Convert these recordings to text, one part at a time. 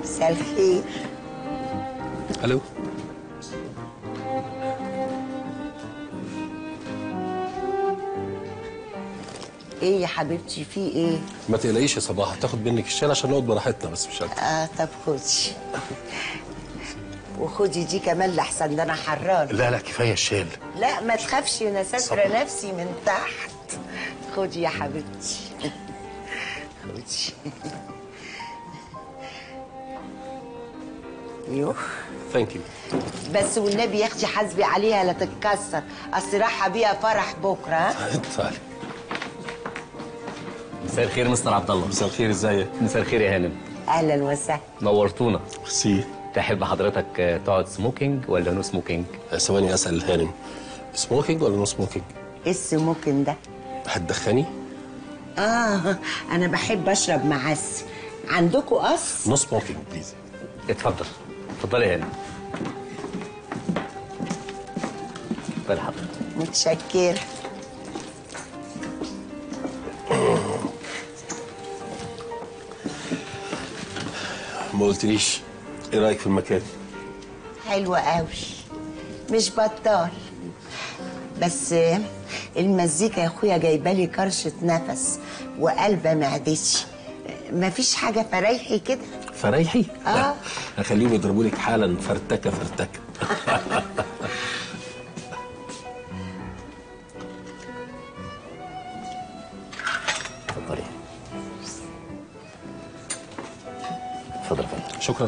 مساء الخير الو ايه يا حبيبتي في ايه ما تقلقيش يا صباح هتاخد منك الشاي عشان نقعد براحتنا بس مش اكتر اه طب خدي وخدي دي كمان لحسن ده انا حران لا لا كفايه الشال لا ما تخافش انا ساتره نفسي من تحت خدي يا حبيبتي خدي يوه ثانك يو بس والنبي يا اختي حاسبي عليها لا تتكسر اصل رايحه بيها فرح بكره ها تعالي مساء الخير مستر عبد الله مساء الخير ازيك مساء الخير يا هانم اهلا وسهلا نورتونا ميرسي تحب حضرتك آه، تقعد سموكينج ولا نو سموكينج ثواني اسال الهانم سموكينج ولا نو سموكينج ايه السموكن ده هتدخني اه انا بحب اشرب معسل عندكم قص نو سموكينج بليز اتفضل اتفضلي يا هانم اتفضلي حضرتك متشكره ما قلتليش ايه رايك في المكان حلوة قوي مش بطال بس آه، المزيكا يا اخويا جايبالي كرشة نفس وقلبة معدتي آه، مفيش حاجة فريحي كده فريحي آه. هخليهم يضربوا لك حالا فرتكه فرتكه اتفضلي اتفضل يا فندم شكرا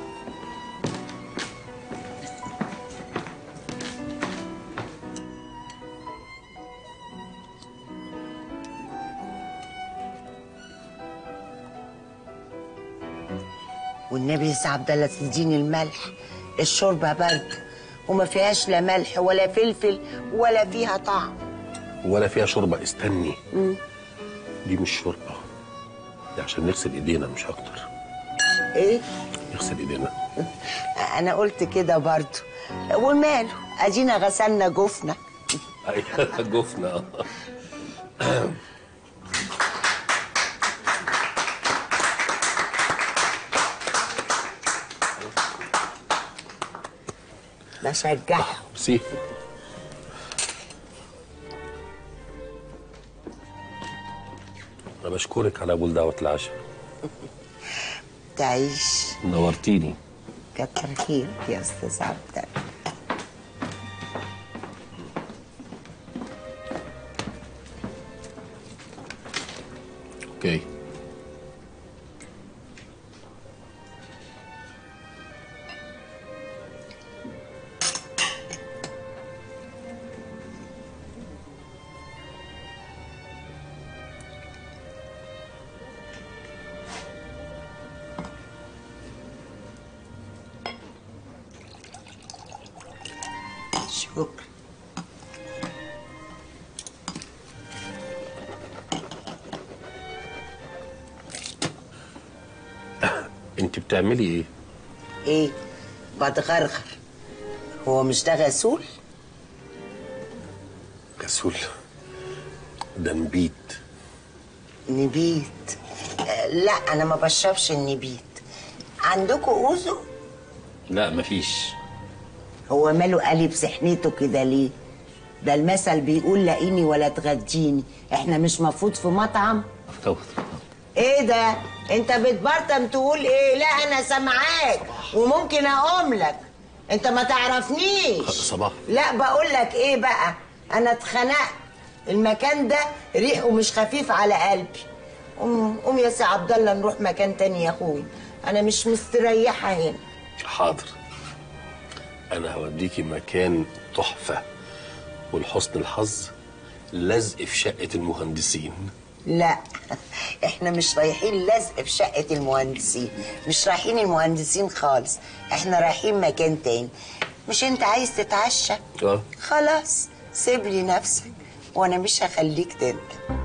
والنبي يا سي عبد الله تديني الملح الشوربة برد وما فيهاش لا ملح ولا فلفل ولا فيها طعم ولا فيها شوربه استني دي مش شوربه دي عشان نغسل ايدينا مش اكتر ايه نغسل ايدينا انا قلت كده برضو وماله ادينا غسلنا جفنا ايوه جفنا بشجعهم سي انا بشكرك على قبول دعوه العشاء تعيش نورتيني كتر خيرك يا استاذ عبد الله اوكي شكرا انت بتعملي ايه ايه بتغرغر هو مش ده غسول كسول ده نبيت نبيت آه، لا انا ما بشربش النبيت عندكم اوزو لا مفيش هو ماله قلب سحنته كده ليه ده المثل بيقول لاقيني ولا تغديني احنا مش مفروض في مطعم طب ايه ده انت بتبرطم تقول ايه لا انا سامعاك وممكن اقوم لك انت ما تعرفنيش صباح لا بقول لك ايه بقى انا اتخنقت المكان ده ريحه مش خفيف على قلبي قوم قوم يا سي عبد الله نروح مكان تاني يا اخوي انا مش مستريحه هنا حاضر انا هوديكي مكان تحفه ولحسن الحظ لزق في شقه المهندسين لا احنا مش رايحين لزق في شقة المهندسين مش رايحين المهندسين خالص احنا رايحين مكان تاني مش انت عايز تتعشى اه خلاص سيب لي نفسك وانا مش هخليك تندم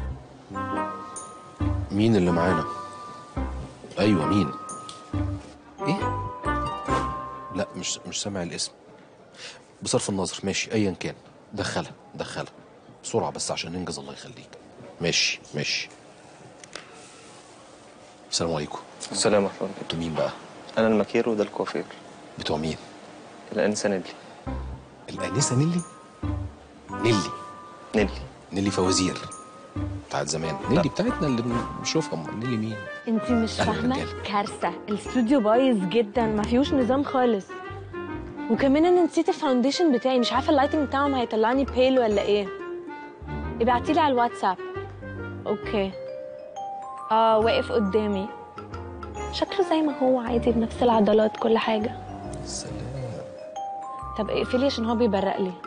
مين اللي معانا؟ ايوه مين؟ ايه؟ لا مش مش سامع الاسم بصرف النظر ماشي ايا كان دخلها دخلها بسرعه بس عشان ننجز الله يخليك ماشي ماشي السلام عليكم السلام ورحمة الله انتوا مين بقى؟ انا المكير وده الكوافير بتوع مين الانسه نيلي الانسه نيلي نيلي نيلي نيلي فوازير بتاعت زمان نيلي بتاعتنا اللي بنشوفها أمال نيلي مين انت مش أهلا فاهمه رجالة. كارثه الاستوديو بايظ جدا ما فيهوش نظام خالص وكمان انا نسيت الفاونديشن بتاعي مش عارفه اللايتنج بتاعهم هيطلعني بيل ولا ايه ابعتيلي على الواتساب اوكي اه واقف قدامي شكله زي ما هو عادي بنفس العضلات كل حاجه سلام طب اقفلي عشان هو بيبرق لي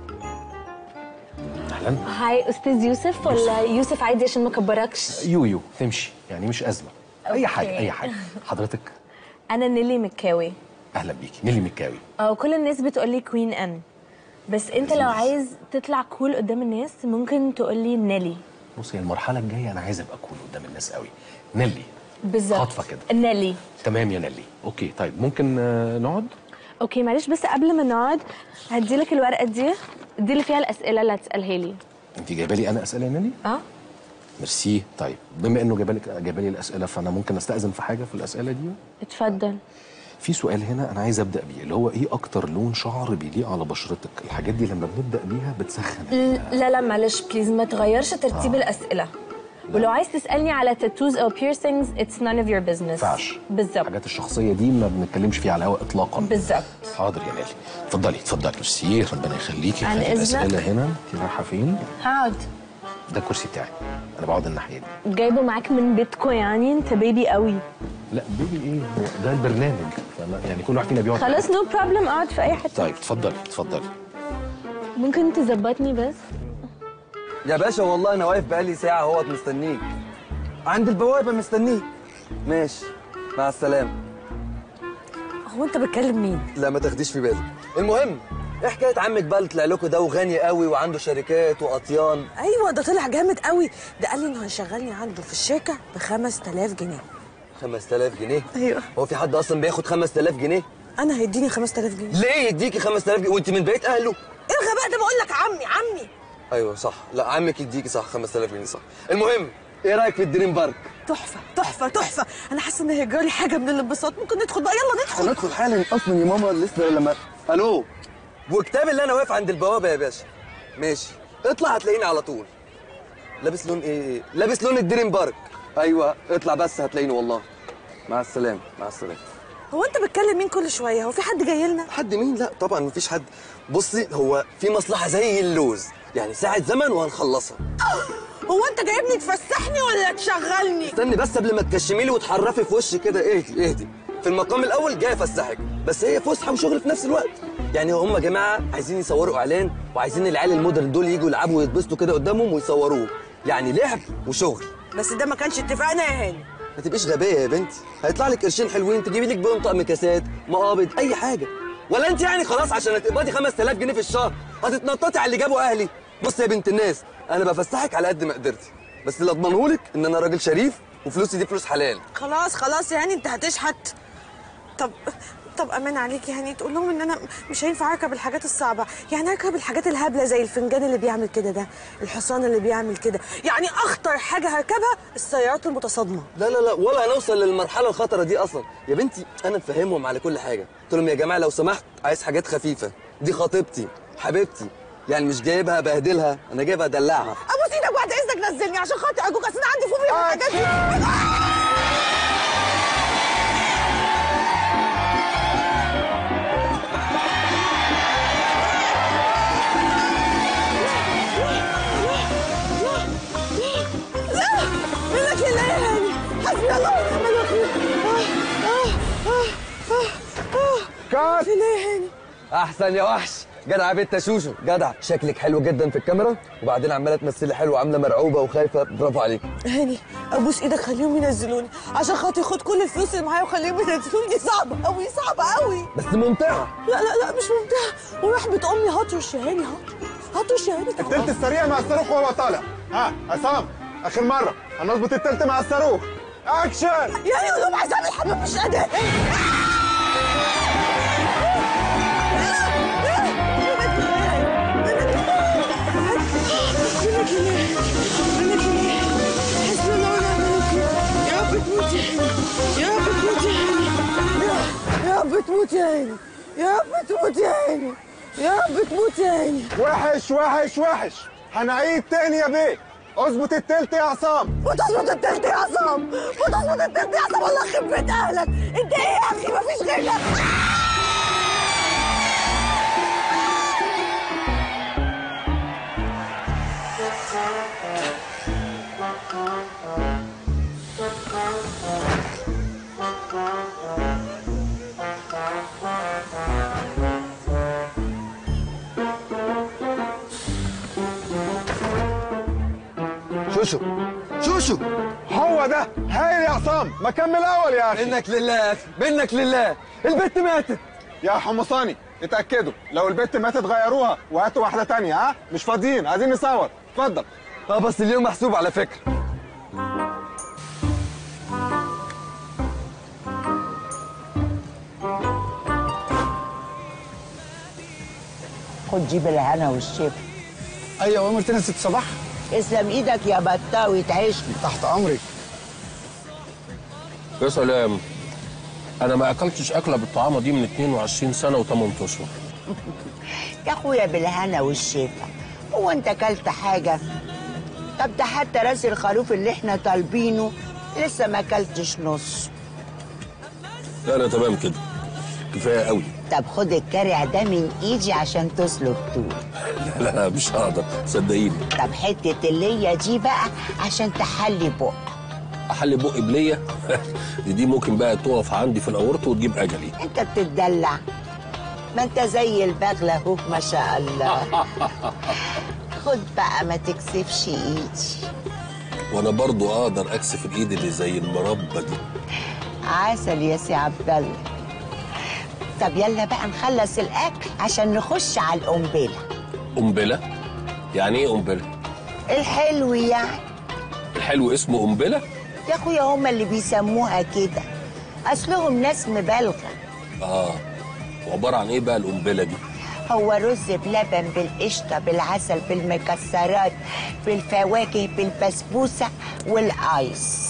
اهلا هاي استاذ يوسف ولا يوسف عادي عشان ما كبركش يو يو تمشي يعني مش ازمه اي حاجه اي حاجه حضرتك انا نيلي مكاوي اهلا بيكي نيلي مكاوي اه كل الناس بتقولي كوين ان بس انت لو عايز تطلع كول قدام الناس ممكن تقولي نيلي بصي المرحله الجايه انا عايز ابقى كول قدام الناس قوي نيلي بالظبط خاطفة كده. نيلي تمام يا نيلي اوكي طيب ممكن آه، نقعد اوكي معلش بس قبل ما نقعد هديلك الورقه دي دي اللي فيها الاسئله اللي هتسالها لي انت جايبه لي انا اسئله يا نيلي اه ميرسي طيب بما انه جايبه لك جايبه لي الاسئله فانا ممكن استاذن في حاجه في الاسئله دي اتفضل في سؤال هنا انا عايز ابدا بيه اللي هو ايه اكتر لون شعر بيليق على بشرتك الحاجات دي لما بنبدا بيها بتسخن لا لا معلش بليز ما تغيرش ترتيب آه. الاسئله ولو عايز تسالني على تاتوز او بيرسينجز اتس none of your business ما ينفعش بالظبط الحاجات الشخصيه دي ما بنتكلمش فيها على الهواء اطلاقا بالظبط حاضر يا نيلي اتفضلي اتفضلي ميرسي ربنا يخليكي عن خلي إذنك. الاسئله هنا انت رايحه فين هقعد ده الكرسي بتاعي انا بقعد الناحيه دي جايبه معاك من بيتكو يعني انت بيبي قوي لا بيبي ايه هو ده البرنامج فأنا يعني كل واحد فينا بيقعد في خلاص نو بروبلم اقعد في اي حته طيب اتفضلي اتفضلي ممكن تظبطني بس يا باشا والله انا واقف بقالي ساعه اهوت مستنيك عند البوابه مستنيك ماشي مع السلامه هو انت بتكلم مين لا ما تاخديش في بالك المهم ايه حكايه عمك بقى اللي طلع لكم ده وغني قوي وعنده شركات واطيان ايوه ده طلع جامد قوي ده قال لي انه هيشغلني عنده في الشركه ب 5000 جنيه 5000 جنيه ايوه هو في حد اصلا بياخد 5000 جنيه انا هيديني 5000 جنيه ليه يديكي 5000 جنيه وانت من بيت اهله ايه الغباء ده بقول لك عمي عمي ايوه صح لا عمك يديكي صح 5000 جنيه صح المهم ايه رايك في الدريم بارك تحفه تحفه تحفه انا حاسه ان هيجرالي حاجه من الانبساط ممكن ندخل بقى يلا ندخل هندخل حالا اصلا يا ماما لسه لما الو وكتاب اللي انا واقف عند البوابه يا باشا ماشي اطلع هتلاقيني على طول لابس لون ايه لابس لون الدريم بارك ايوه اطلع بس هتلاقيني والله مع السلامه مع السلامه هو انت بتكلم مين كل شويه هو في حد جاي لنا حد مين لا طبعا مفيش حد بصي هو في مصلحه زي اللوز يعني ساعه زمن وهنخلصها هو انت جايبني تفسحني ولا تشغلني استني بس قبل ما تكشمي لي وتحرفي في وشي كده اهدي اهدي في المقام الاول جاي افسحك بس هي فسحه وشغل في نفس الوقت يعني هم يا جماعه عايزين يصوروا اعلان وعايزين العيال المودرن دول يجوا يلعبوا ويتبسطوا كده قدامهم ويصوروه يعني لعب وشغل بس ده ما كانش اتفقنا يا هاني ما تبقيش غبيه يا بنتي هيطلع لك قرشين حلوين تجيبي لك بيهم طقم كاسات مقابض اي حاجه ولا انت يعني خلاص عشان هتقبضي 5000 جنيه في الشهر هتتنططي على اللي جابوا اهلي بصي يا بنت الناس انا بفسحك على قد ما قدرتي بس اللي اضمنهولك ان انا راجل شريف وفلوسي دي فلوس حلال خلاص خلاص يا هاني انت هتشحت طب طب امان عليك يا هاني تقول لهم ان انا مش هينفع اركب الحاجات الصعبه يعني اركب الحاجات الهبله زي الفنجان اللي بيعمل كده ده الحصان اللي بيعمل كده يعني اخطر حاجه هركبها السيارات المتصادمه لا لا لا ولا هنوصل للمرحله الخطره دي اصلا يا بنتي انا مفهمهم على كل حاجه قلت لهم يا جماعه لو سمحت عايز حاجات خفيفه دي خطيبتي حبيبتي يعني مش جايبها بهدلها انا جايبها ادلعها ابوس ايدك بعد اذنك نزلني عشان خاطر ارجوك اصل انا عندي فوبيا من الحاجات دي لا منك لله يا هاني حسبي الله ونعم الوكيل آه، آه، آه، آه، آه. كات لله يا هاني احسن يا وحش جدع يا بنت يا شوشو جدع شكلك حلو جدا في الكاميرا وبعدين عماله تمثلي حلو وعامله مرعوبه وخايفه برافو عليك هاني ابوس ايدك خليهم ينزلوني عشان خاطر خد كل الفلوس اللي معايا وخليهم ينزلوني دي صعبه قوي صعبه قوي بس ممتعه لا لا لا مش ممتعه ورحمه امي هطرش يا هاني هطرش هطرش يا هاني التلت السريع مع الصاروخ وهو طالع ها عصام اخر مره هنظبط التلت مع الصاروخ اكشن يعني قول لهم عزام الحمام مش قادر حسبي الله ونعم الوكيل يا رب تموت يا حلو يا رب تموت يا حلو تموت يا عيني يا رب تموت يا عيني يا رب تموت يا عيني وحش وحش وحش هنعيد تاني يا بيه اظبط التلت يا عصام وتظبط التلت يا عصام وتظبط التلت يا عصام والله يخرب بيت اهلك انت ايه يا اخي مفيش غيرك شوشو شوشو هو ده هايل يا عصام ما كمل اول يا اخي منك لله يا اخي منك لله البت ماتت يا حمصاني اتاكدوا لو البت ماتت غيروها وهاتوا واحده تانية ها مش فاضيين عايزين نصور اتفضل اه بس اليوم محسوب على فكره خد جيب الهنا والشفا ايوه امرتنا ست صباح اسلم ايدك يا بطاوي تعيشني تحت امرك يا سلام انا ما اكلتش اكله بالطعامه دي من 22 سنه و8 اشهر يا اخويا بالهنا والشفا هو انت اكلت حاجه طب ده حتى راس الخروف اللي احنا طالبينه لسه ما اكلتش نص لا انا تمام كده كفايه قوي طب خد الكارع ده من ايدي عشان تسلق طول لا لا مش هقدر صدقيني طب حته اللية دي بقى عشان تحلي بق احل بقي بليه دي, دي ممكن بقى تقف عندي في الاورط وتجيب اجلي انت بتتدلع ما انت زي البغلة اهو ما شاء الله خد بقى ما تكسفش ايدي وانا برضو اقدر اكسف الايد اللي زي المربى دي عسل يا سي عبد الله طب يلا بقى نخلص الاكل عشان نخش على القنبله قنبله يعني ايه قنبله الحلو يعني الحلو اسمه قنبله يا اخويا هما اللي بيسموها كده اصلهم ناس مبالغه اه وعباره عن ايه بقى القنبله دي هو رز بلبن بالقشطه بالعسل بالمكسرات بالفواكه بالبسبوسه والايس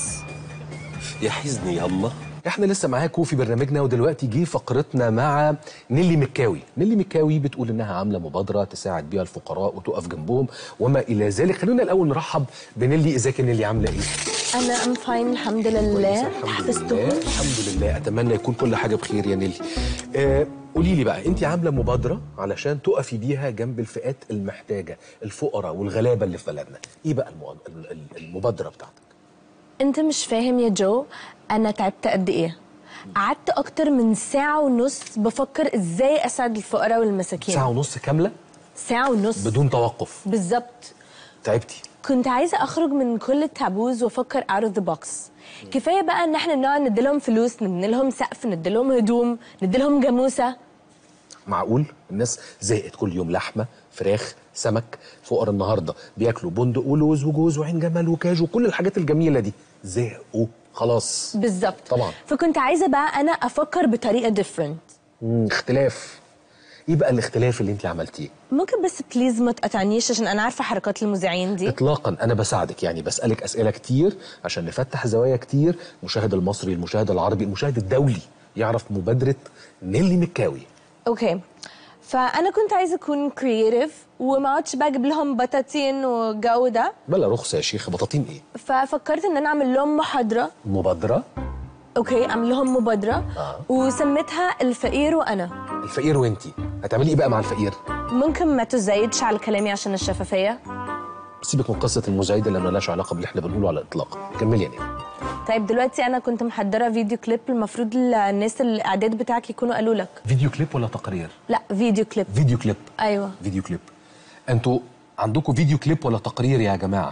يا حزني ياما احنا لسه معاكم في برنامجنا ودلوقتي جه فقرتنا مع نيلي مكاوي نيلي مكاوي بتقول انها عامله مبادره تساعد بيها الفقراء وتقف جنبهم وما الى ذلك خلونا الاول نرحب بنيلي ازيك يا نيلي عامله ايه انا ام فاين الحمد كويسة، لله الحمد لله حفظتهم الحمد لله اتمنى يكون كل حاجه بخير يا نيلي آه قولي لي بقى انت عامله مبادره علشان تقفي بيها جنب الفئات المحتاجه الفقراء والغلابه اللي في بلدنا ايه بقى المو- ال- ال- المبادره بتاعتك انت مش فاهم يا جو انا تعبت قد ايه قعدت اكتر من ساعة ونص بفكر ازاي اساعد الفقراء والمساكين ساعه ونص كامله ساعة ونص بدون توقف بالظبط تعبتي كنت عايزة أخرج من كل التابوز وأفكر out of the box كفاية بقى إن إحنا نقعد نديلهم فلوس نديلهم سقف نديلهم هدوم نديلهم جاموسة معقول الناس زهقت كل يوم لحمه فراخ سمك فقراء النهارده بياكلوا بندق ولوز وجوز وعين جمل وكاجو وكل الحاجات الجميله دي زهقوا خلاص بالظبط طبعا فكنت عايزة بقى أنا أفكر بطريقة different مم، اختلاف ايه بقى الاختلاف اللي انت عملتيه ممكن بس بليز ما تقطعنيش عشان أنا عارفة حركات المذيعين دي اطلاقا انا بساعدك يعني بسالك اسئله كتير عشان نفتح زوايا كتير المشاهد المصري المشاهد العربي المشاهد الدولي يعرف مبادره نيلي مكاوي أوكي فأنا كنت عايزة أكون creative وما اقعدش بقى أجيب لهم بطاطين والجو ده بلا رخصه يا شيخ بطاطين ايه ففكرت إن أنا أعمل لهم محاضرة مبادره أوكي أعمل لهم مبادرة آه. وسميتها الفقير وأنا الفقير وانتي هتعملي ايه بقى مع الفقير ممكن ما تزايدش على كلامي عشان الشفافية سيبك من قصه المزايده اللي مالهاش علاقه باللي احنا بنقوله على الاطلاق كملي يا نيلي طيب دلوقتي أنا كنت محضرة فيديو كليب المفروض الناس الإعداد بتاعك يكونوا قالوا لك فيديو كليب ولا تقرير لا فيديو كليب فيديو كليب أيوه فيديو كليب انتوا عندكم فيديو كليب ولا تقرير يا جماعه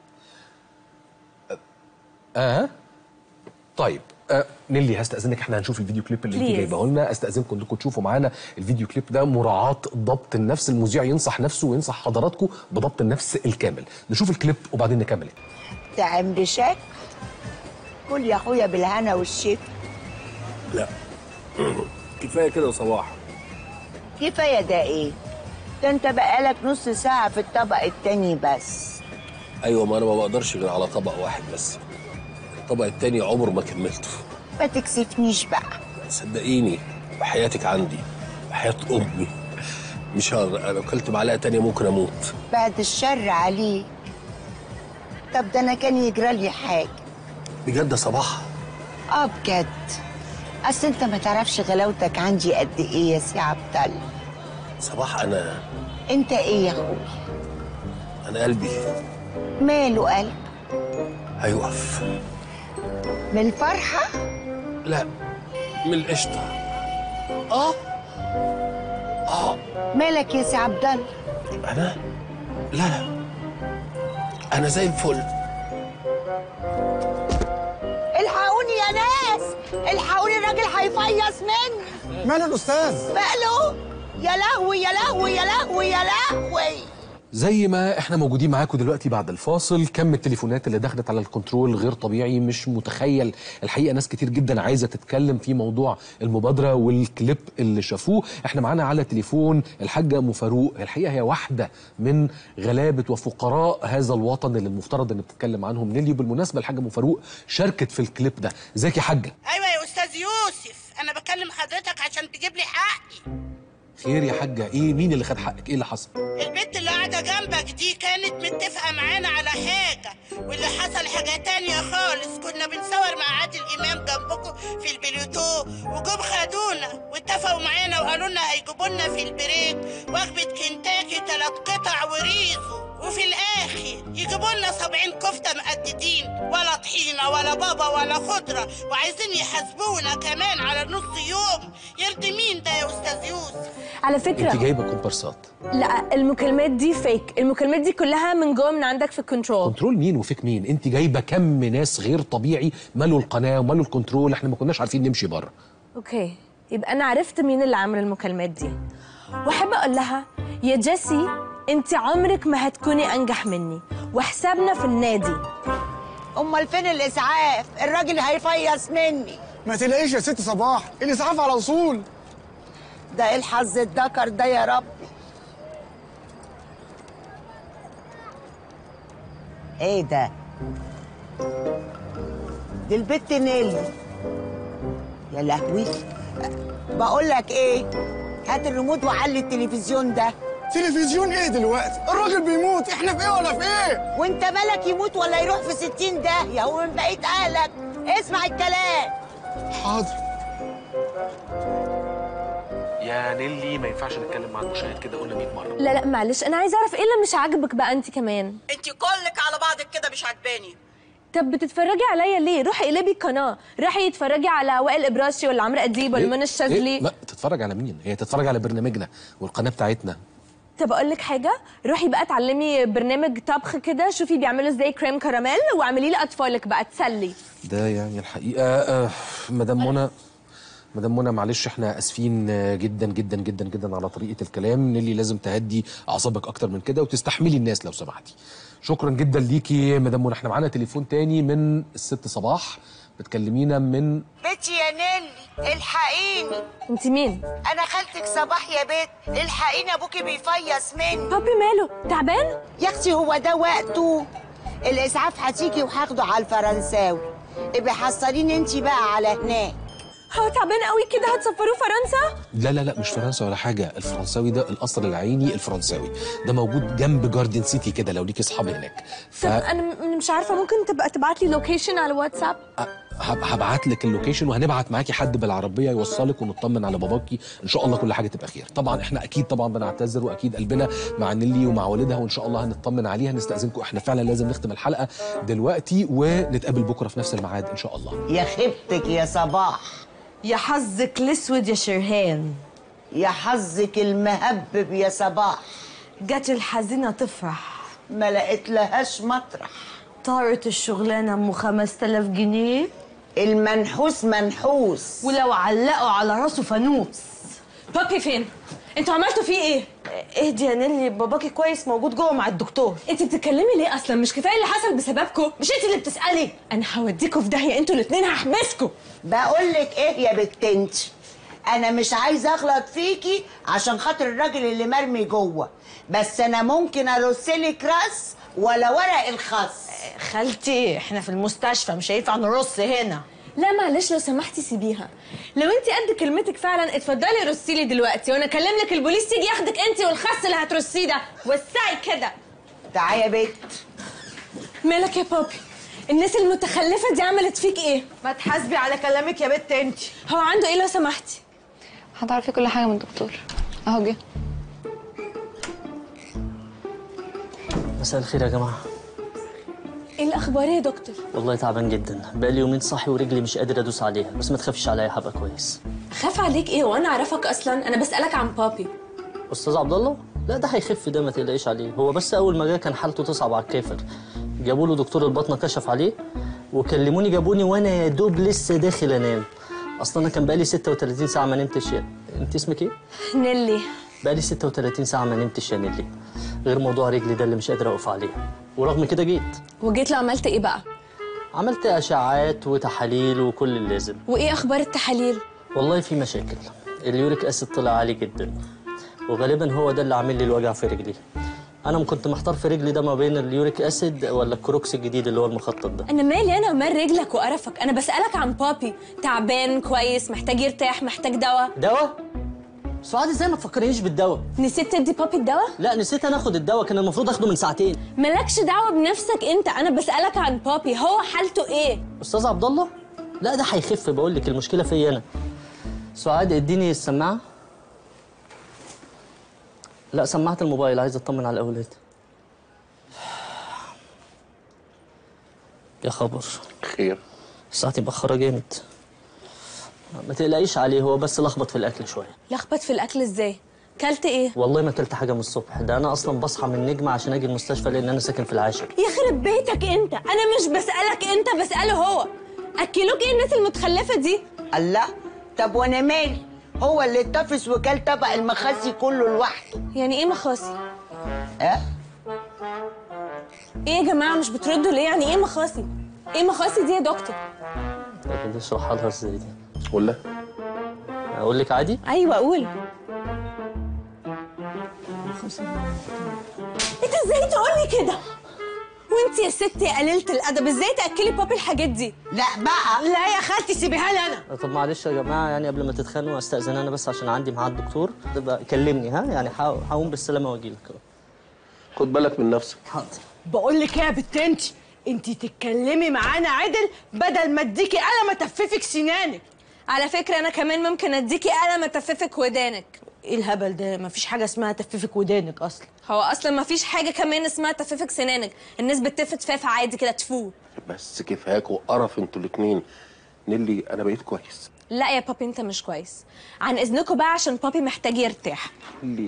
اه طيب آه نيلي هستأذنك احنا هنشوف الفيديو كليب اللي انت Please. جايبه لنا استأذنكم انكم تشوفوا معانا الفيديو كليب ده مراعاة ضبط النفس المذيع ينصح نفسه وينصح حضراتكم بضبط النفس الكامل نشوف الكليب وبعدين نكمل تعم بشك كل يا اخويا بالهنا والشفا لا كفايه كده صباح كفايه ده ايه ده انت بقالك نص ساعه في الطبق التاني بس ايوه ما انا ما بقدرش غير على طبق واحد بس الطبق التاني عمره ما كملته ما تكسفنيش بقى صدقيني حياتك عندي حياة أمي مش هقدر أنا لو كلت معلقة تانية ممكن أموت بعد الشر عليك طب ده انا كان يجرى لي حاجه بجد يا صباح اه بجد اصل انت ما تعرفش غلاوتك عندي قد ايه يا سي عبد الله صباح أنا انت ايه يا اخويا أنا قلبي ماله قلب هيقف من الفرحه لا من القشطة آه آه مالك يا سي عبد الله أنا لا لا أنا زي الفل الحقوني يا ناس الحقوني الراجل هيفيص مني ماله الاستاذ ماله يا لهوي يا لهوي يا لهوي يا لهوي زي ما احنا موجودين معاكم دلوقتي بعد الفاصل كم التليفونات اللي دخلت على الكنترول غير طبيعي مش متخيل الحقيقه ناس كتير جدا عايزه تتكلم في موضوع المبادره والكليب اللي شافوه احنا معانا على تليفون الحاجه ام فاروق الحقيقه هي واحده من غلابه وفقراء هذا الوطن اللي المفترض ان بتتكلم عنهم نيلي بالمناسبه الحاجه ام فاروق شاركت في الكليب ده ازيك يا حاجه ايوه يا استاذ يوسف انا بكلم حضرتك عشان تجيب لي حقي خير يا حاجه ايه مين اللي خد حقك ايه اللي حصل البنت اللي قاعده جنبك دي كانت متفقه معانا على حاجه واللي حصل حاجه تانية خالص كنا بنصور مع عادل امام جنبكم في البليوتو وجم خدونا واتفقوا معانا وقالوا لنا هيجيبوا لنا في البريك وجبه كنتاكي ثلاث قطع وريزو وفي الاخر يجيبوا لنا 70 كفته مقددين ولا طحينه ولا بابا ولا خضره وعايزين يحاسبونا كمان على نص يوم يرضي مين ده يا استاذ يوسف على انت فكره جايبه كومبارسات لا المكالمات دي فيك المكالمات دي كلها من جوه من عندك في الكنترول كنترول مين وفيك مين انت جايبه كم ناس غير طبيعي مالوا القناه ومالوا الكنترول احنا ما كناش عارفين نمشي بره اوكي يبقى انا عرفت مين اللي عامل المكالمات دي واحب اقول لها يا جيسي انت عمرك ما هتكوني انجح مني وحسابنا في النادي امال فين الاسعاف الراجل هيفيص مني ما تلاقيش يا ست صباح الاسعاف على وصول ده ايه الحظ الدكر ده يا ربي ايه ده دي البت نيلي يا لهوي بقول لك ايه هات الريموت وعلي التلفزيون ده تلفزيون ايه دلوقتي الراجل بيموت احنا في ايه ولا في ايه وانت مالك يموت ولا يروح في ستين داهية هو من بقية اهلك اسمع الكلام حاضر يا نيلي ما ينفعش نتكلم مع المشاهد كده قلنا 100 مره لا لا معلش انا عايزه اعرف ايه اللي مش عاجبك بقى انت كمان انت كلك على بعضك كده مش عجباني طب بتتفرجي عليا ليه روحي اقلبي القناه روحي اتفرجي على وائل ابراشي ولا عمرو اديب ولا منى الشاذلي إيه؟ لا تتفرج على مين هي تتفرج على برنامجنا والقناه بتاعتنا طب اقول لك حاجه روحي بقى اتعلمي برنامج طبخ كده شوفي بيعملوا ازاي كريم كراميل واعملي لاطفالك بقى تسلي ده يعني الحقيقه آه مدام منى مدام منى معلش احنا اسفين آه، جدا جدا جدا جدا على طريقه الكلام نيلي لازم تهدي اعصابك اكتر من كده وتستحملي الناس لو سمحتي شكرا جدا ليكي مدام منى احنا معانا تليفون تاني من الست صباح بتكلمينا من بنتي يا نيلي الحقيني انت مين انا خالتك صباح يا بنت الحقيني ابوكي بيفيص مني بابي ماله تعبان يا اختي هو ده وقته الاسعاف هتيجي وهاخده على الفرنساوي ابقي حصليني انت بقى على هناك هو تعبان قوي كده هتسفروه فرنسا لا لا لا مش فرنسا ولا حاجه الفرنساوي ده القصر العيني الفرنساوي ده موجود جنب جاردن سيتي كده لو ليكي اصحاب هناك ف طب انا م- مش عارفه ممكن تبقى تبعت لي لوكيشن على الواتساب هبعت لك اللوكيشن وهنبعت معاكي حد بالعربيه يوصلك ونطمن على باباكي ان شاء الله كل حاجه تبقى خير طبعا احنا اكيد طبعا بنعتذر واكيد قلبنا مع نيلي ومع والدها وان شاء الله هنطمن عليها نستاذنكم احنا فعلا لازم نختم الحلقه دلوقتي ونتقابل بكره في نفس الميعاد ان شاء الله يا خيبتك يا صباح يا حظك الاسود يا شرهان يا حظك المهبب يا صباح جت الحزينه تفرح ما لقيت لهاش مطرح طارت الشغلانه ام 5000 جنيه المنحوس منحوس ولو علقوا على راسه فانوس بابي فين انتوا عملتوا فيه ايه اهدي يا نيلي باباكي كويس موجود جوه مع الدكتور انت بتتكلمي ليه اصلا مش كفايه اللي حصل بسببكم مش انت اللي بتسالي انا هوديكوا في داهيه انتوا الاثنين هحبسكوا بقول لك ايه يا بنت انت انا مش عايزه اغلط فيكي عشان خاطر الراجل اللي مرمي جوه بس انا ممكن ارسلك راس ولا ورق الخس خالتي احنا في المستشفى مش هينفع نرص هنا لا معلش لو سمحتي سيبيها لو انت قد كلمتك فعلا اتفضلي رصي لي دلوقتي وانا اكلم لك البوليس يجي ياخدك انت والخس اللي هترصيه ده وسعي كده تعالي يا بت مالك يا بابي الناس المتخلفه دي عملت فيك ايه ما تحاسبي على كلامك يا بت انت هو عنده ايه لو سمحتي هتعرفي كل حاجه من الدكتور اهو جه مساء الخير يا جماعة ايه الاخبار يا دكتور والله تعبان جدا بقالي يومين صاحي ورجلي مش قادر ادوس عليها بس ما تخافش عليا هبقى كويس خاف عليك ايه وانا اعرفك اصلا انا بسالك عن بابي استاذ عبد الله لا ده هيخف ده ما تقلقيش عليه هو بس اول ما جه كان حالته تصعب على الكافر جابوا له دكتور البطنه كشف عليه وكلموني جابوني وانا يا دوب لسه داخل انام اصلا انا كان بقالي 36 ساعه ما نمتش يا انت اسمك ايه نيلي بقالي 36 ساعه ما نمتش يا نيلي غير موضوع رجلي ده اللي مش قادر اقف عليه ورغم كده جيت وجيت له عملت ايه بقى عملت اشعاعات وتحاليل وكل اللازم وايه اخبار التحاليل والله في مشاكل اليوريك اسيد طلع عالي جدا وغالبا هو ده اللي عامل لي الوجع في رجلي انا كنت محتار في رجلي ده ما بين اليوريك اسيد ولا الكروكس الجديد اللي هو المخطط ده انا مالي انا ومال رجلك وقرفك انا بسالك عن بابي تعبان كويس محتاج يرتاح محتاج دواء دواء سعاد ازاي ما تفكرنيش بالدواء نسيت تدي بابي الدواء لا نسيت انا اخد الدواء كان المفروض اخده من ساعتين مالكش دعوه بنفسك انت انا بسالك عن بابي هو حالته ايه استاذ عبد الله لا ده هيخف بقول لك المشكله فيا انا سعاد اديني السماعه لا سماعه الموبايل عايز اطمن على الاولاد يا خبر خير ساعتي مأخرة جامد ما تقلقيش عليه هو بس لخبط في الاكل شويه لخبط في الاكل ازاي كلت ايه والله ما اكلت حاجه من الصبح ده انا اصلا بصحى من النجمه عشان اجي المستشفى لان انا ساكن في العاشر يخرب بيتك انت انا مش بسالك انت بساله هو اكلوك ايه الناس المتخلفه دي الله طب وانا مالي هو اللي اتفس وكل طبق المخاسي كله لوحده يعني ايه مخاصي اه ايه يا جماعه مش بتردوا ليه يعني ايه مخاصي ايه مخاصي دي يا دكتور طب اشرحها لها ازاي دي ولا اقول لك عادي ايوه قول انت ازاي تقولي كده وانت يا ستي يا قليله الادب ازاي تاكلي بابي الحاجات دي لا بقى لا يا خالتي سيبيها لي انا طب معلش يا جماعه يعني قبل ما تتخانقوا استاذن انا بس عشان عندي ميعاد دكتور تبقى كلمني ها يعني هق- هقوم بالسلامه واجي لك خد بالك من نفسك حاضر بقول لك ايه يا بت انت انت تتكلمي معانا عدل بدل ما اديكي قلم اتففك سنانك على فكره انا كمان ممكن اديكي قلم اتففك ودانك ايه الهبل ده مفيش حاجه اسمها تففك ودانك اصلا هو اصلا ما فيش حاجه كمان اسمها تففك سنانك الناس بتفت فاف عادي كده تفو بس كفاك وقرف انتوا الاتنين نيلي انا بقيت كويس لا يا بابي انت مش كويس عن اذنكم بقى عشان بابي محتاج يرتاح ليه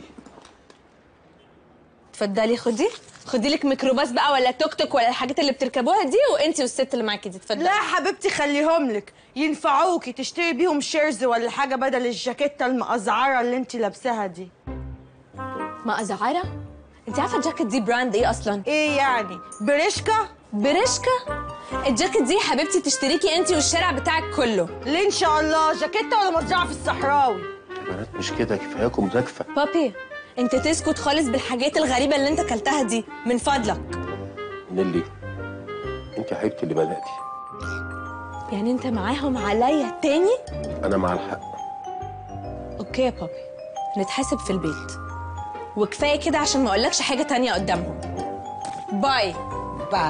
اتفضلي خدي خدي لك ميكروباص بقى ولا توك توك ولا الحاجات اللي بتركبوها دي وانتي والست اللي معاكي دي اتفضلي لا يا حبيبتي خليهم لك ينفعوكي تشتري بيهم شيرز ولا حاجه بدل الجاكيته المقزعره اللي انت لابساها دي ما ازعاره انت عارفه الجاكيت دي براند ايه اصلا ايه يعني بريشكا بريشكا الجاكيت دي يا حبيبتي تشتريكي انتي والشارع بتاعك كله ليه ان شاء الله جاكيته ولا مزرعه في الصحراوي يا بنات مش كده كفاياكم زكفه بابي انت تسكت خالص بالحاجات الغريبه اللي انت اكلتها دي من فضلك نيلي انت يا حبيبتي اللي بداتي يعني انت معاهم عليا تاني انا مع الحق اوكي يا بابي نتحاسب في البيت وكفايه كده عشان ما اقولكش حاجه تانية قدامهم باي باي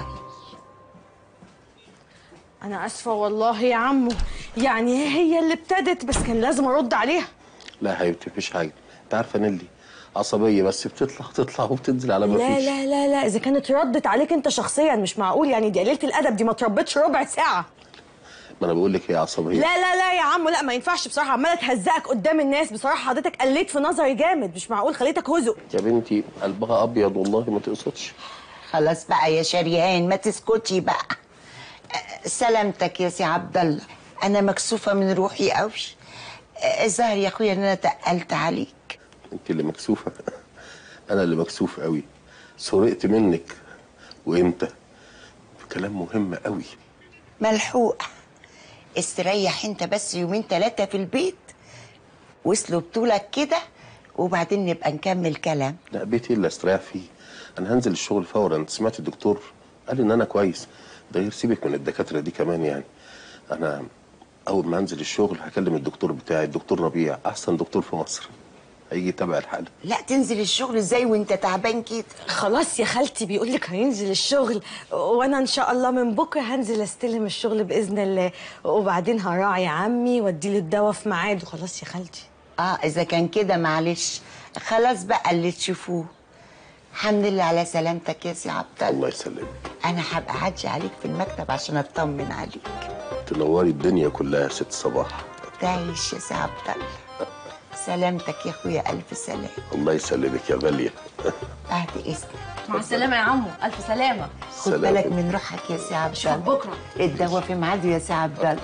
انا اسفه والله يا عمو يعني هي اللي ابتدت بس كان لازم ارد عليها لا يا حبيبتي مفيش حاجه انت عارفه نيلي عصبيه بس بتطلع تطلع وبتنزل على ما لا فيش لا لا لا اذا كانت ردت عليك انت شخصيا مش معقول يعني دي قليله الادب دي ما تربتش ربع ساعه ما انا بقول لك هي عصبيه لا لا لا يا عمو لا ما ينفعش بصراحه عماله تهزقك قدام الناس بصراحه حضرتك قليت في نظري جامد مش معقول خليتك هزق يا بنتي قلبها ابيض والله ما تقصدش خلاص بقى يا شريهان ما تسكتي بقى أه، سلامتك يا سي عبد الله انا مكسوفه من روحي قوي أه، الظاهر يا اخويا ان انا تقلت عليك انت اللي مكسوفه انا اللي مكسوف قوي سرقت منك وامتى في كلام مهم قوي ملحوقه استريح انت بس يومين ثلاثه في البيت وصلوا بطولك كده وبعدين نبقى نكمل كلام لا بيتي اللي استريح فيه انا هنزل الشغل فورا انت سمعت الدكتور قال ان انا كويس ده غير سيبك من الدكاتره دي كمان يعني انا اول ما انزل الشغل هكلم الدكتور بتاعي الدكتور ربيع احسن دكتور في مصر هيجي يتابع الحاله لا تنزل الشغل ازاي وانت تعبان كده خلاص يا خالتي بيقول لك هينزل الشغل وانا ان شاء الله من بكره هنزل استلم الشغل باذن الله وبعدين هراعي عمي واديله الدواء في ميعاده خلاص يا خالتي اه اذا كان كده معلش خلاص بقى اللي تشوفوه الحمد لله على سلامتك يا سي عبد الله الله يسلمك انا هبقى اعدي عليك في المكتب عشان اطمن عليك تنوري الدنيا كلها يا ست صباح تعيش يا سي عبد الله سلامتك يا اخويا الف سلام الله يسلمك يا غاليه بعد اذنك مع السلامة يا عمو ألف سلامة خد بالك من روحك يا سي عبد الله بكرة. الدواء في ميعاده يا سي عبد الله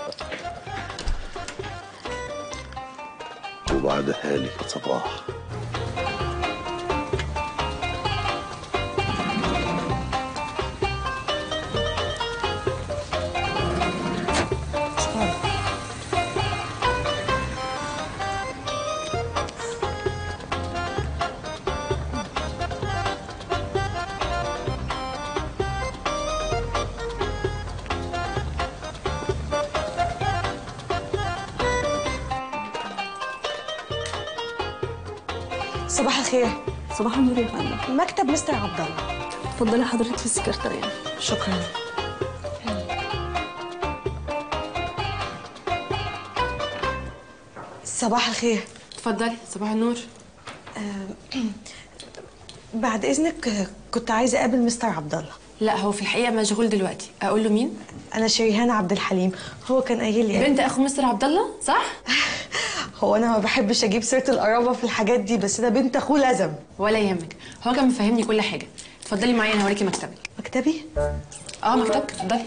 وبعدها لك يا صباح صباح الخير صباح النور يا فندم مكتب مستر عبد الله اتفضلي حضرتك في السكرتارية شكرا صباح الخير اتفضلي صباح النور بعد اذنك آه، كنت عايزه اقابل مستر عبد الله لا هو في الحقيقة مشغول دلوقتي أقول له مين؟ انا شريهان عبد الحليم هو كان قايل لي بنت أخو مستر عبد الله صح؟ هو انا ما بحبش اجيب سيره القرابه في الحاجات دي بس ده بنت اخوه لازم ولا يهمك هو كان مفهمني كل حاجة اتفضلي معايا أنا هوريكي مكتبك مكتبي؟ اه مكتبك اتفضلي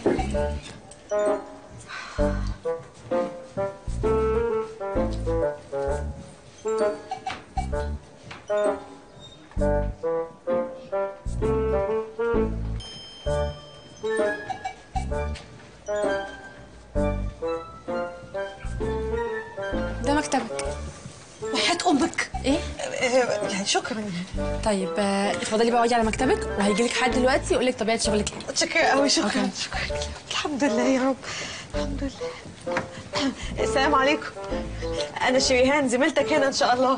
ده مكتبك وحياة امك ايه؟ يعني شكرا طيب آه، اتفضلي بقى اقعدي على مكتبك وهيجي لك حد دلوقتي يقول لك طبيعه شغلك ايه شكرا قوي شكرا أوكي. شكرا الحمد لله يا رب الحمد لله السلام عليكم انا شريهان زميلتك هنا ان شاء الله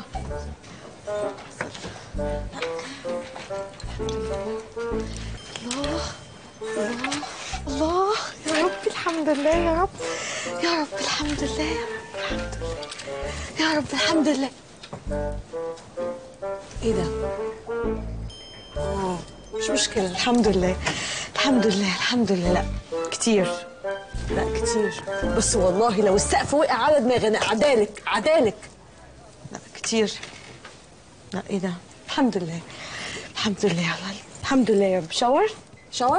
الله الله الله يا رب الحمد لله يا رب يا رب الحمد لله يا رب الحمد لله يا رب الحمد لله ايه ده؟ اه مش مشكلة الحمد لله الحمد لله الحمد لله لا كتير لا كتير بس والله لو السقف وقع على دماغي انا عدالك عدالك لا كتير لا ايه ده الحمد لله الحمد لله يا الله الحمد لله يا رب شاور شاور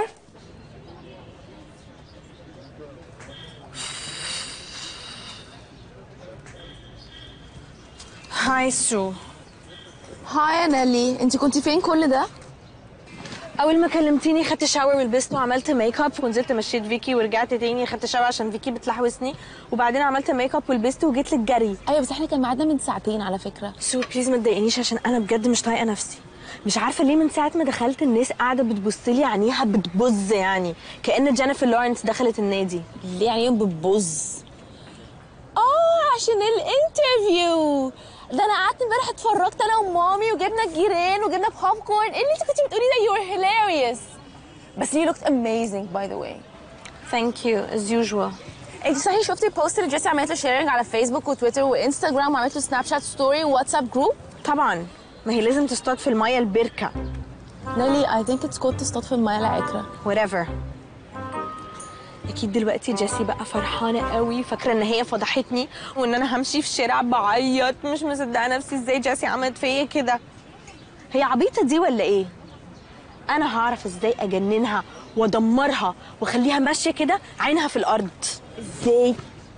هاي سو هاي يا نالي انت كنتي فين كل ده اول ما كلمتيني خدت شاور ولبست وعملت ميك اب ونزلت مشيت فيكي ورجعت تاني خدت شاور عشان فيكي بتلحوسني وبعدين عملت ميك اب ولبست وجيت لك جري ايوه بس احنا كان ميعادنا من ساعتين على فكره سو بليز ما تضايقنيش عشان انا بجد مش طايقه نفسي مش عارفه ليه من ساعه ما دخلت الناس قاعده بتبص لي عينيها بتبز يعني كأن جينيفر لورنس دخلت النادي ليه يعني يوم بتبص اه عشان الانترفيو ده انا قعدت امبارح اتفرجت انا ومامي وجبنا الجيران وجبنا بوب كورن ايه اللي انت كنتي بتقولي ده يو ار هيلاريوس بس you looked amazing by the way ثانك يو از يوجوال انت صحيح شفتي البوست اللي جيسي عملت له شيرنج على فيسبوك وتويتر وانستجرام وعملت له سناب شات ستوري وواتساب جروب طبعا ما هي لازم تصطاد في الميه البركه نالي I think it's good تصطاد في الميه العكره whatever اكيد دلوقتي جيسي بقى فرحانه قوي فاكره ان هي فضحتني وان انا همشي في الشارع بعيط مش مصدقه نفسي ازاي جيسي عملت فيا كده هي عبيطه دي ولا ايه انا هعرف ازاي اجننها وادمرها واخليها ماشيه كده عينها في الارض ازاي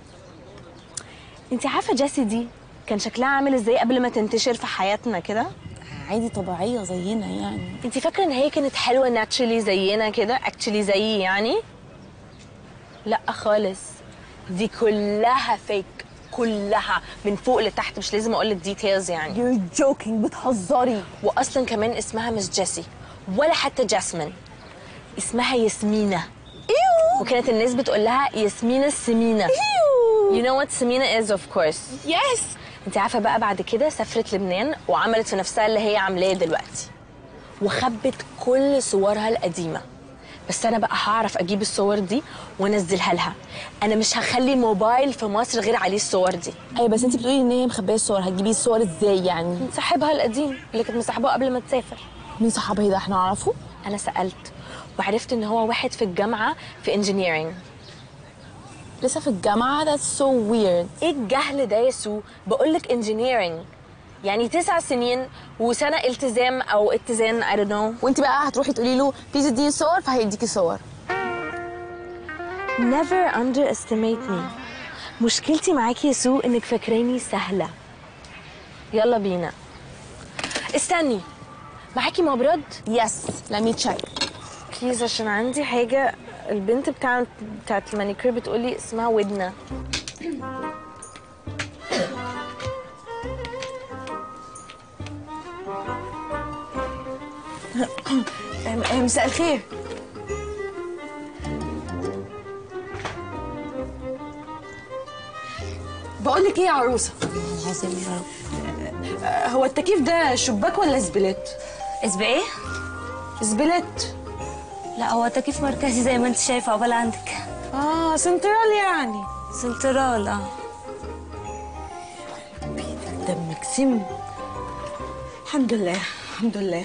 انت عارفه جيسي دي كان شكلها عامل ازاي قبل ما تنتشر في حياتنا كده عادي طبيعيه زينا يعني انت فاكره ان هي كانت حلوه ناتشلي زينا كده اكشلي زيي يعني لا خالص دي كلها فيك كلها من فوق لتحت مش لازم اقول لك ديتيلز يعني You're joking بتهزري واصلا كمان اسمها مش جيسي ولا حتى جاسمين اسمها ياسمينة ايوه وكانت الناس بتقول لها ياسمينة السمينة ايوه You know what Samina is of course. Yes. انت عارفه بقى بعد كده سافرت لبنان وعملت في نفسها اللي هي عاملاه دلوقتي وخبت كل صورها القديمه بس انا بقى هعرف اجيب الصور دي وانزلها لها انا مش هخلي موبايل في مصر غير عليه الصور دي ايوه بس انت بتقولي ان هي مخبيه الصور هتجيبي الصور ازاي يعني من صاحبها القديم اللي كانت مصاحباه قبل ما تسافر مين صاحبها ده احنا نعرفه انا سالت وعرفت ان هو واحد في الجامعه في انجينيرنج لسه في الجامعه that's so weird ايه الجهل ده يا سو بقول لك انجينيرنج يعني تسع سنين وسنه التزام او اتزان I don't know وانت بقى هتروحي تقولي له بليز اديني صور فهيديكي صور never underestimate me مشكلتي معاكي يا سو انك فاكراني سهله يلا بينا استني معاكي مبرد يس لمي تشاي بليز عشان عندي حاجه البنت بتاعت بتاعت المانيكير بتقولي اسمها ودنه مساء الخير بقول لك ايه يا عروسه العظيم يا رب آه، هو التكييف ده شباك ولا زبلت اسم ايه؟ زبلت لا هو تكييف مركزي زي ما انت شايفه عقبال عندك اه سنترال يعني سنترال اه دمك سم الحمد لله الحمد لله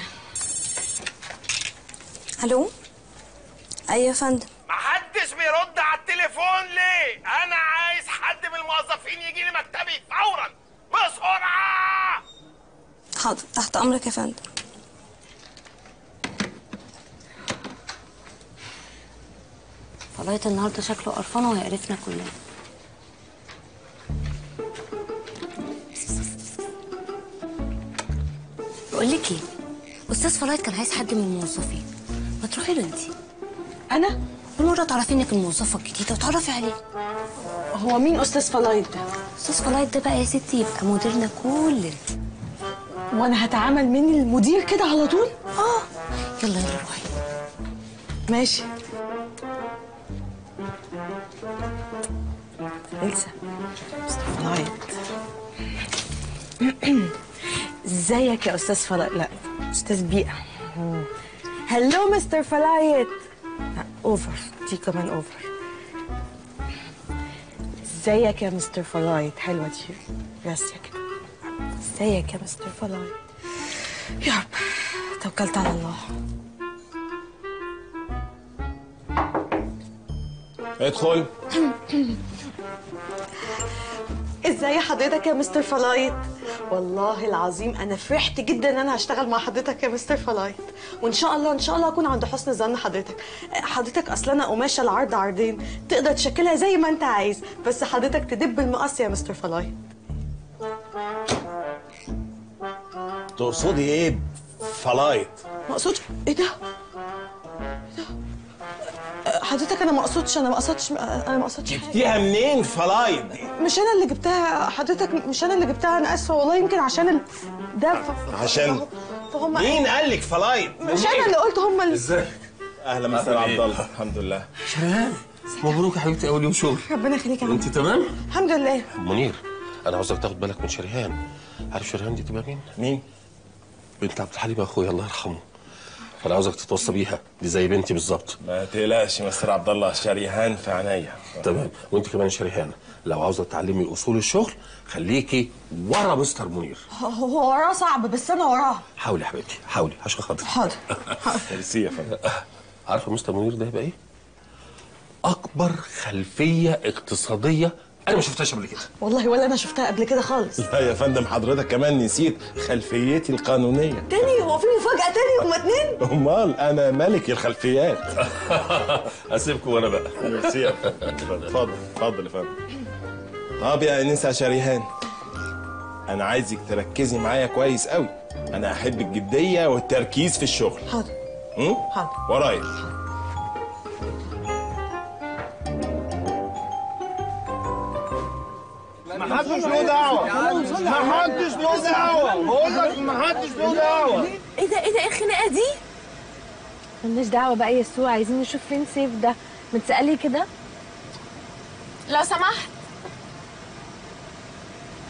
الو ايوه يا فندم محدش بيرد على التليفون ليه؟ أنا عايز حد من الموظفين يجي لي مكتبي فورا بسرعة! حاضر تحت امرك يا فندم فلايت النهارده شكله قرفان وهيقرفنا كلنا بقول لك ايه استاذ فلايت كان عايز حد من الموظفين ما تروحي له انت انا بالمره تعرفي انك الموظفه الجديده وتعرفي عليه هو مين استاذ فلايت ده استاذ فلايت ده بقى يا ستي يبقى مديرنا كلنا وانا هتعامل مني المدير كده على طول اه يلا يلا روحي ماشي إلسا مستر فلايت ازيك يا استاذ فلايت لا استاذ بيئه هلو مستر فلايت لا اوفر دي كمان اوفر ازيك يا مستر فلايت حلوه دي راسيه كده ازيك يا مستر فلايت يا رب توكلت على الله ادخل ازاي حضرتك يا مستر فلايت والله العظيم انا فرحت جدا ان انا هشتغل مع حضرتك يا مستر فلايت وان شاء الله ان شاء الله اكون عند حسن ظن حضرتك حضرتك اصلا انا قماشه العرض عرضين تقدر تشكلها زي ما انت عايز بس حضرتك تدب المقص يا مستر فلايت تقصدي ايه فلايت؟ ما اقصدش ايه ده إيه ده؟ حضرتك انا ما اقصدش انا ما قصدتش انا ما قصدتش حاجه جبتيها منين فلايت؟ مش انا اللي جبتها حضرتك مش انا اللي جبتها انا اسفه والله يمكن عشان ال... ده ف... عشان فهم مين قال لك فلايت؟ مش انا اللي قلت هم اللي ازيك؟ اهلا مستر عبد الله الحمد لله شريهان مبروك يا حبيبتي اول يوم شغل ربنا يخليك يا عم انت تمام الحمد لله منير انا عاوزك تاخد بالك من شريهان عارف شريهان دي تبقى مين مين بنت عبد الحليم اخويا الله يرحمه فانا عاوزك تتوصى بيها دي زي بنتي بالظبط ما تقلقش مستر عبد الله شريهان في عينيا تمام وانت كمان شريهان لو عاوزه تتعلمي اصول الشغل خليكي ورا مستر منير هو وراه صعب بس انا وراه حاولي يا حبيبتي حاولي عشان خاطري حاضر ميرسي يا فندم عارفه مستر منير ده يبقى ايه؟ اكبر خلفيه اقتصاديه انا ما شفتهاش قبل كده والله ولا انا شفتها قبل كده خالص لا يا فندم حضرتك كمان نسيت خلفيتي القانونية تاني هو في مفاجأة تاني هما اتنين امال انا ملك الخلفيات اسيبكم وانا بقى ميرسي يا فندم اتفضل اتفضل يا فندم طب يا انسه شريهان انا عايزك تركزي معايا كويس قوي انا احب الجديه والتركيز في الشغل حاضر م? حاضر ورايا ما حدش له دعوة ما حدش له دعوة بقول لك ما حدش له دعوة ايه ده ايه ده ايه الخناقه دي ملناش دعوه بقى يا سو عايزين نشوف فين سيف ده متسألي كده لو سمحت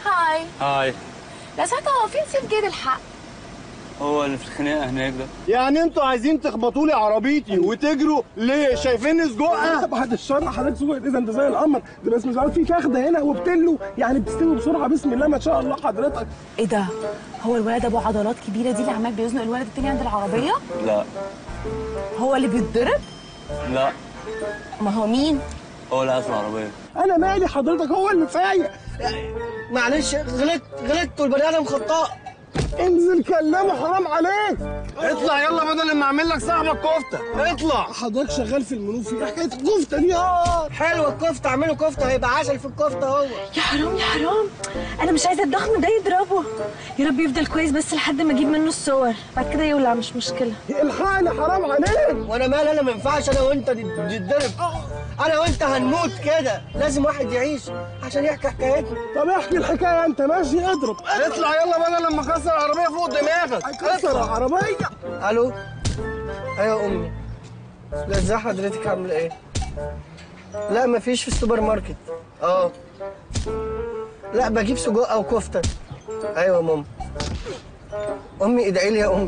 هاي هاي لا ساعتها هو فين سيف جيد الحق هو اللي في الخناقه هناك ده يعني انتوا عايزين تخبطوا لي عربيتي وتجروا ليه شايفيني سجقه بعد الشر حضرتك سجق اذا انت زي القمر ده بس مش عارف في كخده هنا وبتلو يعني بتستوي بسرعه بسم الله ما شاء الله حضرتك ايه ده هو الولد ابو عضلات كبيره دي اللي عمال بيزنق الولد التاني عند العربيه لا هو اللي بيتضرب لا ما هو مين هو اللي قاعد في العربيه انا مالي حضرتك هو اللي فايق معلش غلطت غلطت والبني ادم خطاء انزل كلمه حرام عليك اطلع يلا بدل ما اعمل لك صاحبك كفته اطلع حضرتك شغال في المنوفي ايه حكايه الكفته دي اه حلوه الكفته اعملوا كفته هيبقى عسل في الكفته هو يا حرام يا حرام انا مش عايزه الضخم ده يضربه يا رب يفضل كويس بس لحد ما اجيب منه الصور بعد كده يولع مش مشكله الحقني حرام عليك وانا مال انا ما ينفعش انا وانت نتضرب انا وانت هنموت كده لازم واحد يعيش عشان يحكي حكايتنا طب احكي الحكايه انت ماشي اضرب اطلع يلا بدل لما اكسر العربيه فوق دماغك هيكسر العربيه الو ايوه يا امي لا ازاي حضرتك عامله ايه لا مفيش في السوبر ماركت اه لا بجيب سجق او كفته ايوه يا ماما امي ادعي لي يا امي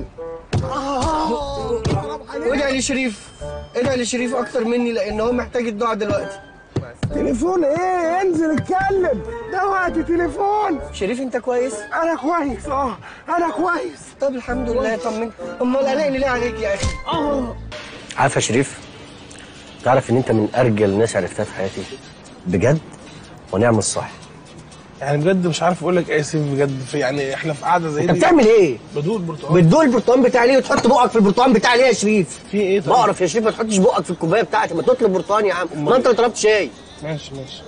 وادعي لشريف ادعي لشريف اكتر مني لان هو محتاج الدعاء دلوقتي تليفون ايه انزل اتكلم ده وقت تليفون شريف انت كويس انا كويس اه انا كويس طب الحمد لله طمنت امال قلقني ليه عليك يا اخي اه عارف يا شريف تعرف ان انت من ارجل الناس عرفتها في حياتي بجد ونعم الصح يعني بجد مش عارف اقول لك اسف بجد في يعني احنا في قعده زي انت دي بتعمل ايه بدور برتقال بتدوق البرتقال بتاعي ليه وتحط بقك في البرتقال بتاعي ليه يا شريف في ايه طيب بعرف يا شريف ما تحطش بقك في الكوبايه بتاعتي ما تطلب برتقال يا عم ما انت اللي طلبت شاي ماشي ماشي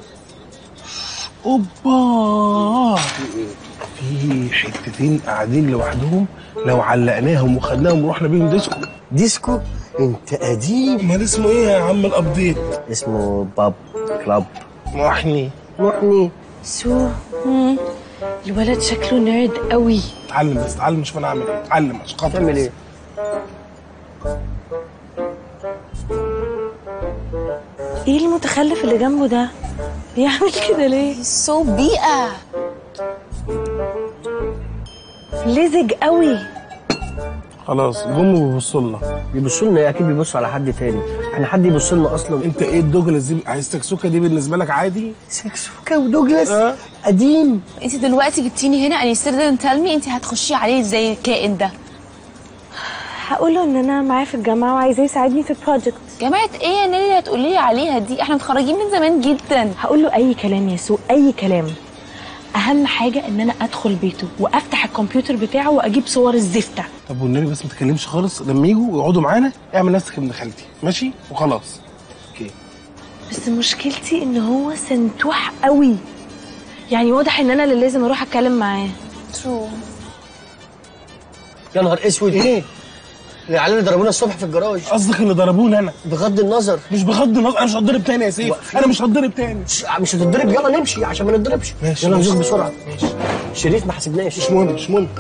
اوبا في حتتين قاعدين لوحدهم لو علقناهم وخدناهم ورحنا بيهم ديسكو ديسكو انت قديم امال اسمه ايه يا عم الابديت اسمه باب كلاب محني محني سو مم. الولد شكله نيرد قوي اتعلم بس اتعلم شوف انا اعمل ايه اتعلم عشان خاطر تعمل ايه ايه المتخلف اللي جنبه ده بيعمل كده ليه سو بيئه لزج قوي خلاص جم وبيبصوا لنا بيبصوا لنا اكيد بيبصوا على حد تاني احنا حد يبص لنا اصلا انت ايه الدوجلاس دي عايز سكسوكه دي بالنسبه لك عادي سكسوكه ودوجلاس آه. قديم انت دلوقتي جبتيني هنا and you still didn't tell me انت هتخشي عليه زي الكائن ده هقول له ان انا معاه في الجامعه وعايزاه يساعدني في البروجكت جماعه ايه يا نيلي اللي هتقولي لي عليها دي احنا متخرجين من زمان جدا هقول له اي كلام يا سو اي كلام اهم حاجه ان انا ادخل بيته وافتح الكمبيوتر بتاعه واجيب صور الزفته طب والنبي بس ما تتكلمش خالص لما يجوا ويقعدوا معانا اعمل نفسك ابن خالتي ماشي وخلاص اوكي بس مشكلتي ان هو سنتوح قوي يعني واضح ان انا اللي لازم اروح اتكلم معاه ترو يا نهار اسود ايه العيال اللي ضربونا الصبح في الجراج قصدك اللي ضربوني انا بغض النظر مش بغض النظر انا مش هتضرب تاني يا سيف انا مش هتضرب تاني مش, مش هتتضرب يلا نمشي عشان ما نتضربش ماشي، يلا ماشي. نزوق بسرعه ماشي شريف ما حسبناش مش مهم مش مهم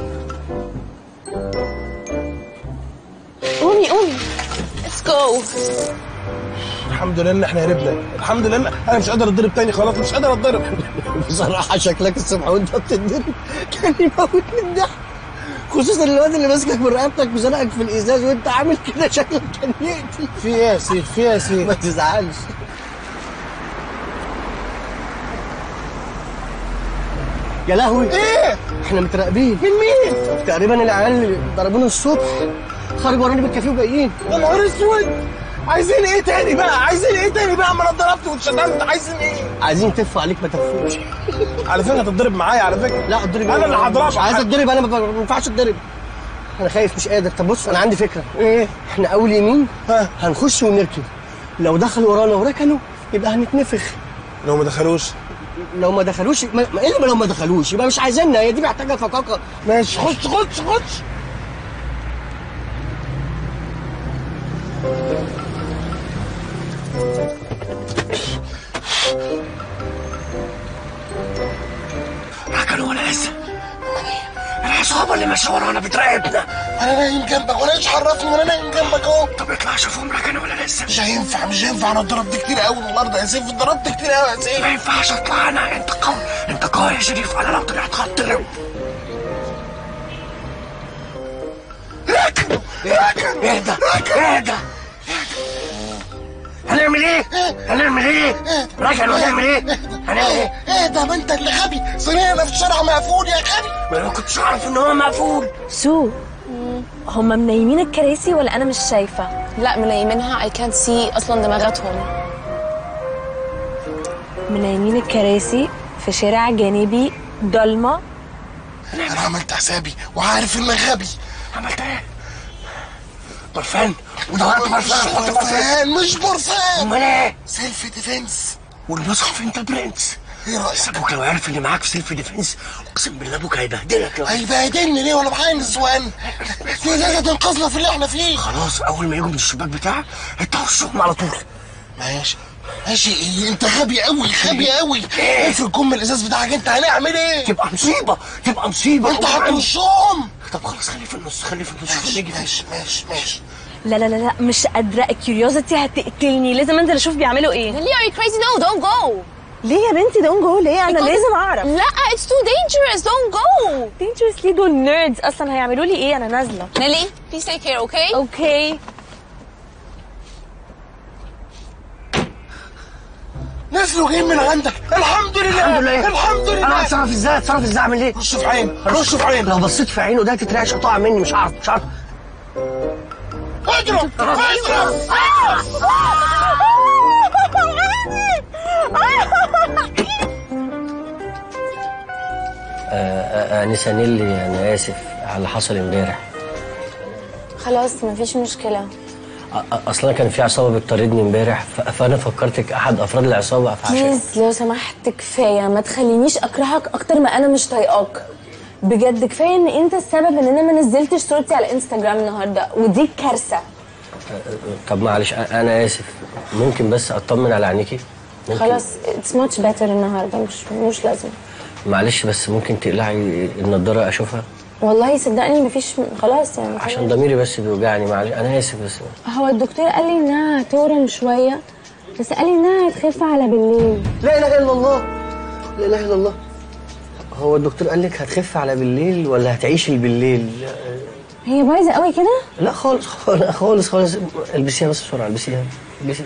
قومي قومي ليتس جو الحمد لله ان احنا هربنا الحمد لله إن- انا مش قادر اتضرب تاني خلاص مش قادر اتضرب بصراحه شكلك الصبح وانت بتتضرب كان يموت من الضحك خصوصا الواد اللي ماسكك من رقبتك وزنقك في الازاز وانت عامل كده شكلك كان يقتل في ايه يا سيف في ايه يا سيف ما تزعلش يا لهوي ايه احنا متراقبين من مين تقريبا العيال اللي ضربونا الصبح خرجوا ورانا بالكافيه وجايين يا نهار اسود عايزين ايه تاني بقى عايزين ايه تاني بقى ما انا اتضربت واتشتمت عايزين ايه عايزين تفوا عليك ما تفوش على فكره هتتضرب معايا على فكره لا اتضرب انا اللي هضربك مش عايز اتضرب انا ما ما ينفعش اتضرب انا خايف مش قادر طب بص انا عندي فكره ايه احنا اول يمين ها هنخش ونركن لو دخلوا ورانا وركنوا يبقى هنتنفخ لو ما دخلوش لو ما دخلوش ما ما- ايه اللي لو ما دخلوش يبقى مش عايزيننا هي دي محتاجه فقاقه ماشي خش خش خش ركنوا ولا لسه العصابه اللي ماشيه ورانا بتراقبنا انا نايم جنبك وانا ايش عرفني وانا نايم جنبك اهو طب اطلع شوفهم لك انا ولا لسه مش هينفع مش هينفع انا اتضربت كتير قوي النهارده يا سيف اتضربت كتير قوي يا سيف ما ينفعش اطلع انا انت قوي انت قوي يا شريف انا لو طلعت هتضرب ركن ركن اهدى اهدى هنعمل ايه؟ هنعمل ايه؟ ركن وهنعمل ايه؟ هنعمل ايه؟ ايه ده ما انت اللي غبي صينينا في الشارع مقفول يا غبي ما انا كنتش اعرف ان هو مقفول سو هم منيمين الكراسي ولا انا مش شايفه لا منيمينها اي كانت سي اصلا دماغاتهم منيمين الكراسي في شارع جانبي ضلمه انا عملت حسابي وعارف انك غبي عملت ايه؟ برفان ودورت برفان حط برفان مش برفان امال ايه؟ سيلف ديفنس والمصحف انت برنس ايه رايك؟ ابوك لو عرف ان معاك سيلف ديفنس اقسم بالله ابوك هيبهدلك لو هيبهدلني ليه وانا معايا نسوان دي لازم تنقذنا في اللي احنا فيه خلاص اول ما يجوا من الشباك بتاعك انت وشهم على طول ماشي ماشي ايه انت غبي قوي غبي قوي افرض كم الازاز بتاعك انت هنعمل ايه تبقى مصيبه تبقى مصيبه انت هترشهم طب خلاص خليه في النص خليه في النص ماشي ماشي ماشي ماشي لا لا لا لا مش قادره الكيوريوزيتي هتقتلني لازم انزل اشوف بيعملوا ايه ليه are you crazy no don't go ليه يا بنتي دون جو ليه انا Because- لازم اعرف لا it's too dangerous don't go dangerous ليه دول نيردز اصلا هيعملوا لي ايه انا نازله نيلي please take care okay اوكي نزلوا جايين من عندك الحمد لله الحمد لله الحمد لله انا اتصرف ازاي اتصرف ازاي اعمل ايه رش في عين رش في عين لو بصيت في عينه ده تترعش قطع مني مش عارف مش عارف اضرب اضرب انسه نيلي انا اسف على اللي حصل امبارح خلاص مفيش مشكله أ- أ- اصلا كان في عصابه بتطاردني امبارح ف- فانا فكرتك احد افراد العصابه فعشان بليز لو سمحت كفايه ما تخلينيش اكرهك اكتر ما انا مش طايقاك بجد كفايه ان انت السبب ان انا ما نزلتش صورتي على انستغرام النهارده ودي كارثه طب معلش أ- انا اسف ممكن بس اطمن على عينيكي ممكن خلاص اتس ماتش بيتر النهارده مش مش لازم معلش بس ممكن تقلعي النضاره اشوفها والله صدقني مفيش خلاص يعني عشان ضميري بس بيوجعني معلش انا اسف بس هو الدكتور قال لي انها هتورم شويه بس قال لي انها هتخف على بالليل لا اله الا الله لا اله الا الله هو الدكتور قال لك هتخف على بالليل ولا هتعيشي بالليل هي بايظه قوي كده لا خالص خالص خالص خالص البسيها بس بسرعه البسيها البسيها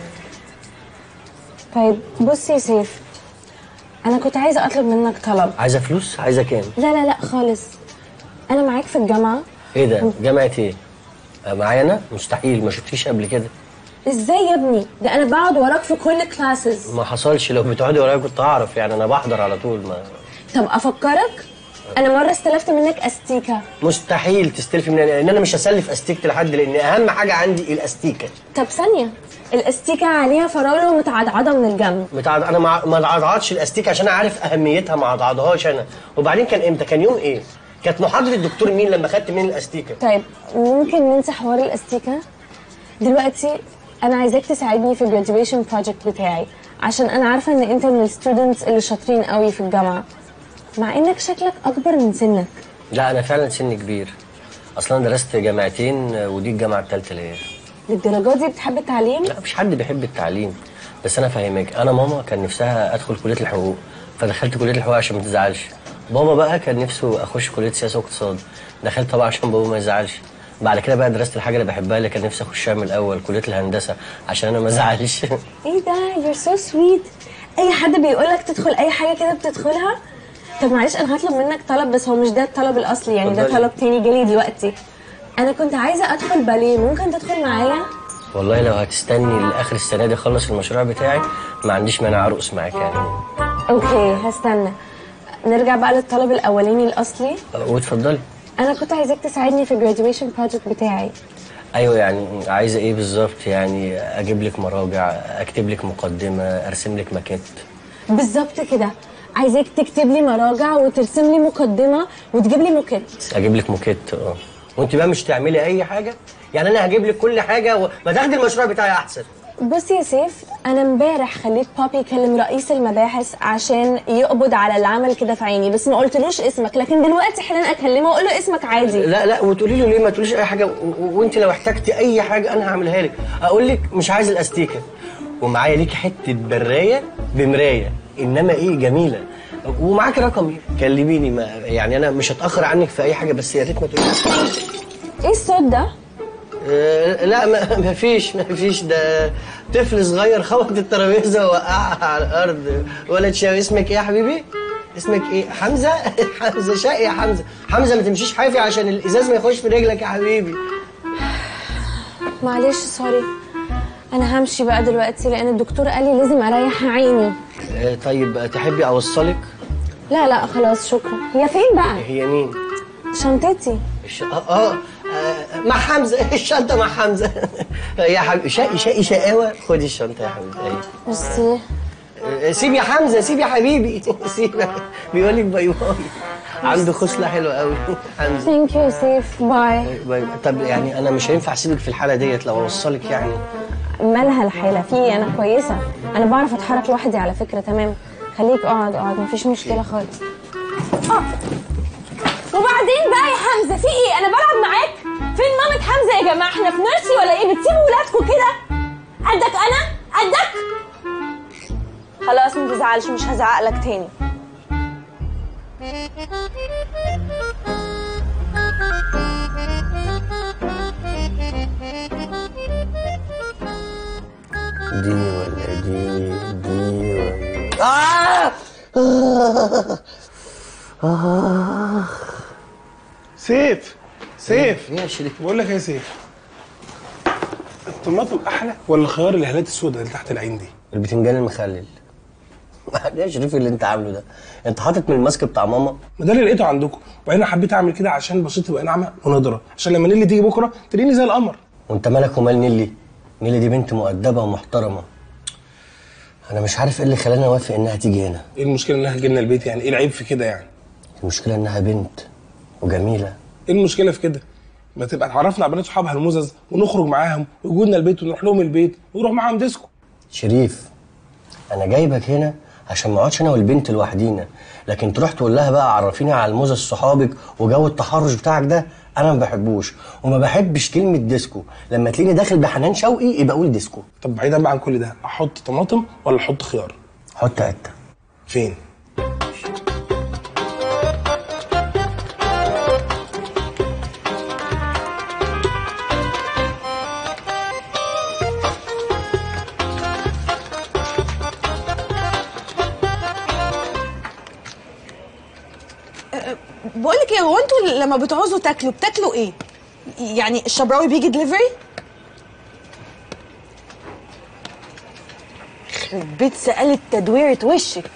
طيب بص يا سيف انا كنت عايزه اطلب منك طلب عايزه فلوس عايزه كام لا لا لا خالص انا معاك في الجامعه ايه ده جامعه ايه آه، معايا انا مستحيل ما شفتيش قبل كده ازاي يا ابني ده انا بقعد وراك في كل كلاسز ما حصلش لو بتقعدي ورايا كنت اعرف يعني انا بحضر على طول ما طب افكرك انا مره استلفت منك استيكه مستحيل تستلفي مني لان انا مش هسلف استيكه لحد لان اهم حاجه عندي الاستيكه طب ثانيه الاستيكه عليها فراوله ومتعضعضه من الجنب متعض... انا ما ما اتعضعضش الاستيكه عشان اعرف اهميتها ما اتعضعضهاش انا وبعدين كان امتى كان يوم ايه كانت محاضره الدكتور مين لما خدت مني الاستيكه طيب ممكن ننسى حوار الاستيكه دلوقتي انا عايزاك تساعدني في الجراديويشن بروجكت بتاعي عشان انا عارفه ان انت من الستودنتس اللي شاطرين قوي في الجامعه مع انك شكلك اكبر من سنك لا انا فعلا سني كبير اصلا درست جامعتين ودي الجامعه الثالثه ليا للدرجه دي بتحب التعليم لا مش حد بيحب التعليم بس انا فاهمك انا ماما كان نفسها ادخل كليه الحقوق فدخلت كليه الحقوق عشان ما تزعلش بابا بقى كان نفسه اخش كليه سياسه واقتصاد دخلت طبعا عشان بابا ما يزعلش بعد كده بقى درست الحاجه اللي بحبها اللي كان نفسي اخشها من الاول كليه الهندسه عشان انا ما ازعلش ايه ده يور سو سويت اي حد بيقول لك تدخل اي حاجه كده بتدخلها طب معلش انا هطلب منك طلب بس هو مش ده الطلب الاصلي يعني ده اتفضلي. طلب تاني جالي دلوقتي انا كنت عايزه ادخل باليه ممكن تدخل معايا والله لو هتستني لاخر السنه دي اخلص المشروع بتاعي ما عنديش مانع ارقص معاك يعني اوكي هستنى نرجع بقى للطلب الاولاني الاصلي واتفضلي انا كنت عايزاك تساعدني في الجراديويشن بروجكت بتاعي ايوه يعني عايزه ايه بالظبط يعني اجيب لك مراجع اكتب لك مقدمه ارسم لك ماكيت بالظبط كده عايزاك تكتب لي مراجع وترسم لي مقدمه وتجيب لي موكيت اجيب لك موكيت اه وانت بقى مش تعملي اي حاجه يعني انا هجيب لك كل حاجه وما تاخدي المشروع بتاعي احسن بصي يا سيف انا امبارح خليت بابي يكلم رئيس المباحث عشان يقبض على اللي عمل كده في عيني بس ما قلتلوش اسمك لكن دلوقتي حالا اكلمه واقول له اسمك عادي لا لا وتقولي له ليه ما تقوليش اي حاجه و- و- وانت لو احتجتي اي حاجه انا هعملها لك اقول لك مش عايز الاستيكه ومعايا ليك حته برايه بمرايه انما ايه جميله ومعاك رقمي كلميني ما يعني انا مش هتاخر عنك في اي حاجه بس يا ريت ما تقوليش ايه الصوت ده آه، لا ما ما فيش ما فيش ده طفل صغير خبط الترابيزه ووقعها على الارض ولد شاوي اسمك ايه يا حبيبي؟ اسمك ايه؟ حمزه؟ حمزه شقي يا حمزه حمزه ما تمشيش حافي عشان الازاز ما يخش في رجلك يا حبيبي معلش سوري انا همشي بقى دلوقتي لان الدكتور قال لي لازم اريح عيني آه، طيب تحبي اوصلك؟ لا لا خلاص شكرا هي فين بقى هي مين؟ شنطتي الش... آه, اه آه، مع حمزه الشنطه مع حمزه يا حبيبي شقي شقي شقاوه خدي الشنطه يا حبيبي أيوة. ميرسي آه، سيب يا حمزه سيب يا حبيبي سيب بيقول لك باي باي عنده خصله حلوه قوي حمزه ثانك يو سيف باي باي باي طب يعني انا مش هينفع اسيبك في الحاله ديت لو اوصلك يعني مالها الحالة في إيه؟ أنا كويسة أنا بعرف أتحرك لوحدي على فكرة تمام خليك اقعد اقعد مفيش مشكلة خالص اه وبعدين بقى يا حمزة في إيه أنا بلعب معاك فين مامة حمزة يا جماعة إحنا في نيرسي ولا إيه بتسيبوا ولادكم كده قدك أنا قدك خلاص ما تزعلش مش هزعق لك تاني دي ولا دي دي ولا آه! آه. سيف سيف يا شريف بقول لك إيه يا سيف الطماطم احلى ولا الخيار الهالات السوداء اللي تحت العين دي البتنجان المخلل يا شريف اللي انت عامله ده انت حاطط من الماسك بتاع ماما ما ده اللي لقيته عندكم وبعدين أنا حبيت اعمل كده عشان بشرتي تبقى ناعمه ونضره عشان لما نيلي تيجي بكره تلاقيني زي القمر وانت مالك ومال نيلي نيلي دي بنت مؤدبه ومحترمه انا مش عارف ايه اللي خلاني اوافق انها تيجي هنا ايه المشكله انها تجي لنا البيت يعني ايه العيب في كده يعني المشكله انها بنت وجميله ايه المشكله في كده ما تبقى تعرفنا على بنات صحابها المزز ونخرج معاهم ويجوا لنا البيت ونروح لهم البيت ونروح معاهم ديسكو شريف انا جايبك هنا عشان ما اقعدش انا والبنت لوحدينا لكن تروح تقول لها بقى عرفيني على الموزة صحابك وجو التحرش بتاعك ده انا ما بحبوش وما بحبش كلمه ديسكو لما تلاقيني داخل بحنان شوقي يبقى قول ديسكو طب بعيدا بقى عن كل ده احط طماطم ولا احط خيار حط عته فين بقول لك ايه هو انتوا لما بتعوزوا تاكلوا بتاكلوا ايه؟ يعني الشبراوي بيجي دليفري؟ يخرب بيت سألت تدويرة وشك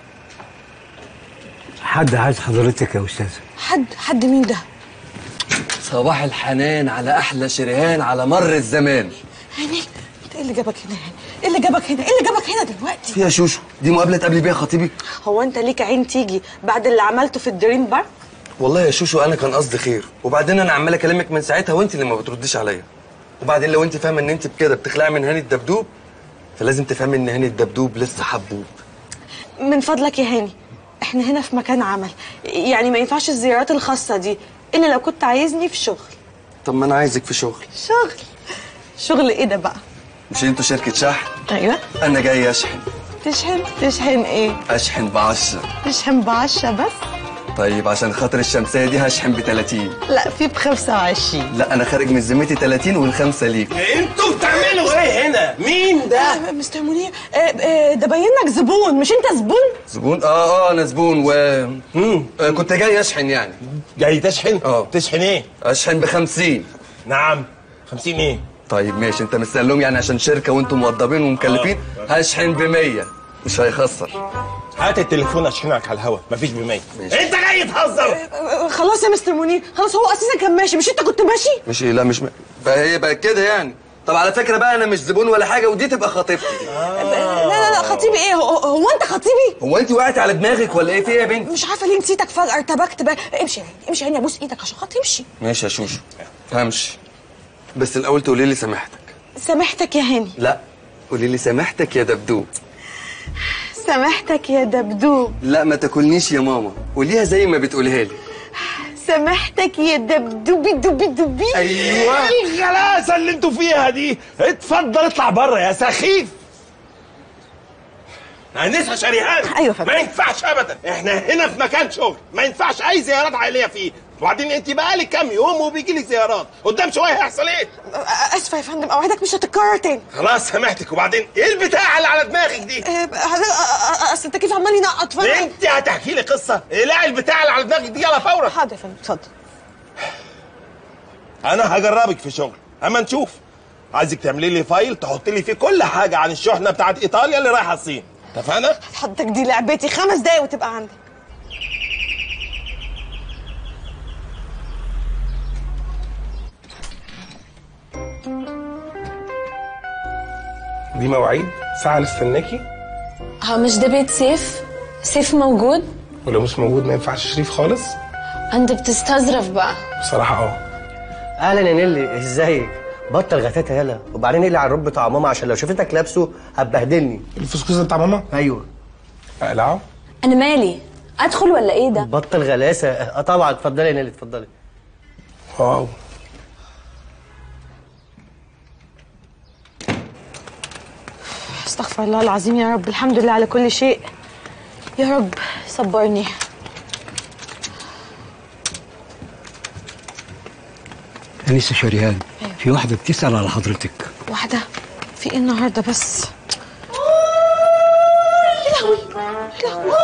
حد عايز حضرتك يا استاذ حد حد مين ده؟ صباح الحنان على احلى شريهان على مر الزمان هاني انت ايه اللي جابك هنا هاني؟ ايه اللي جابك هنا؟ ايه اللي جابك هنا دلوقتي؟ فيها شوشو دي مقابله تقابلي بيها خطيبي هو انت ليك عين تيجي بعد اللي عملته في الدريم بارك؟ والله يا شوشو انا كان قصدي خير وبعدين انا عمال اكلمك من ساعتها وانت اللي ما بترديش عليا وبعدين لو انت فاهمه ان انت بكده بتخلعي من هاني الدبدوب فلازم تفهمي ان هاني الدبدوب لسه حبوب من فضلك يا هاني احنا هنا في مكان عمل يعني ما ينفعش الزيارات الخاصة دي الا لو كنت عايزني في شغل طب ما انا عايزك في شغل شغل شغل ايه ده بقى؟ مش انتوا شركه شحن ايوه انا جاي اشحن تشحن تشحن ايه؟ اشحن بعشرة تشحن بعشرة بس؟ طيب عشان خاطر الشمسيه دي هشحن ب 30 لا في ب 25 لا انا خارج من ذمتي 30 والخمسه ليك انتوا بتعملوا ايه هنا؟ مين ده؟ مستر منير آه، آه، ده باين لك زبون مش انت زبون؟ زبون اه اه انا زبون و آه كنت جاي اشحن يعني جاي تشحن؟ اه تشحن ايه؟ اشحن ب 50 نعم 50 ايه؟ طيب ماشي انت مستلم يعني عشان شركه وانتم موظفين ومكلفين هشحن ب 100 مش هيخسر هات التليفون اشحنك على الهوا مفيش ب 100 انت جاي تهزر آه، خلاص يا مستر منير خلاص هو اساسا كان ماشي مش انت كنت ماشي؟ مش ايه لا مش م... بقى هي بقى كده يعني طب على فكره بقى انا مش زبون ولا حاجه ودي تبقى خطيبتي لا لا لا خطيبي ايه هو, هو انت خطيبي؟ هو انت وقعت على دماغك ولا ايه في ايه يا بنت مش عارفه ليه نسيتك فجاه ارتبكت بقى امشي يا هاني امشي يا هاني ابوس ايدك عشان خاطر امشي ماشي يا شوشو همشي بس الاول تقولي لي سامحتك سامحتك يا هاني لا قولي لي سامحتك يا دبدوب سامحتك يا دبدوب لا ما تاكلنيش يا ماما قوليها زي ما بتقولها لي سامحتك يا دبدوبي دوبي دوبي ايوه الغلاسه اللي انتوا فيها دي اتفضل اطلع بره يا سخيف انسه شريهان ايوه فندم ما ينفعش ابدا احنا هنا في مكان شغل ما ينفعش اي زيارات عائليه فيه وبعدين انت بقالك كام يوم وبيجي لك زيارات قدام شويه هيحصل ايه اسفه يا فندم اوعدك مش هتتكرر تاني خلاص سامحتك وبعدين ايه البتاع اللي على دماغك دي اصل التكييف عمال ينقط فاهم انت هتحكي لي قصه اقلعي البتاع اللي على دماغك دي يلا فورا حاضر يا فندم اتفضل انا هجربك في شغل اما نشوف عايزك تعملي لي فايل تحط لي فيه كل حاجه عن الشحنه بتاعت ايطاليا اللي رايحه الصين اتفقنا حضرتك دي لعبتي خمس دقايق وتبقى عندك دي مواعيد ساعة نستناكي هو مش ده بيت سيف سيف موجود ولو مش موجود ما ينفعش شريف خالص انت بتستظرف بقى بصراحة اه اهلا يا نيلي ازيك بطل غتاتة يلا وبعدين اقلع الروب بتاع ماما عشان لو شافتك لابسه هتبهدلني الفسكوس بتاع ماما ايوه اقلعه انا مالي ادخل ولا ايه ده بطل غلاسه اه طبعا اتفضلي يا نيلي اتفضلي واو استغفر الله العظيم يا رب الحمد لله على كل شيء يا رب صبرني أنسة شريهان في واحدة بتسأل على حضرتك واحدة في ايه النهارده بس يا لهوي يا لهوي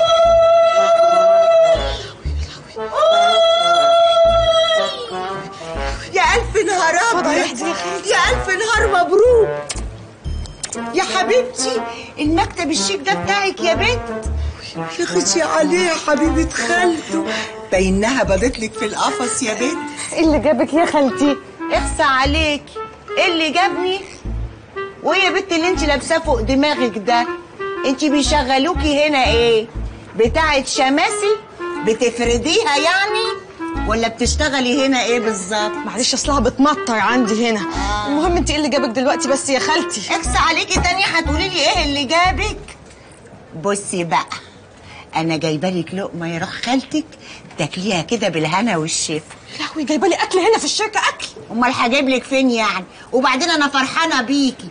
يا ألف نهار اتفضلي أبيض اهدي يا خالتي. يا ألف نهار مبروك يا حبيبتي المكتب الشيك ده بتاعك يا بنت يا خشي عليه يا حبيبة خالته بينها بدت لك في القفص يا بنت ايه اللي جابك يا خالتي اخسى عليكي ايه اللي جابني وايه يا بنت اللي انت لابساه فوق دماغك ده انت بيشغلوكي هنا ايه بتاعه شماسي بتفرديها يعني ولا بتشتغلي هنا ايه بالظبط معلش اصلها بتمطر عندي هنا المهم انت ايه اللي جابك دلوقتي بس يا خالتي اخسى عليكي تاني هتقولي لي ايه اللي جابك بصي بقى انا جايبه لك لقمه يا روح خالتك تاكليها كده بالهنا والشفا يا لهوي جايبه لي اكل هنا في الشركه اكل امال هجيب لك فين يعني وبعدين انا فرحانه بيكي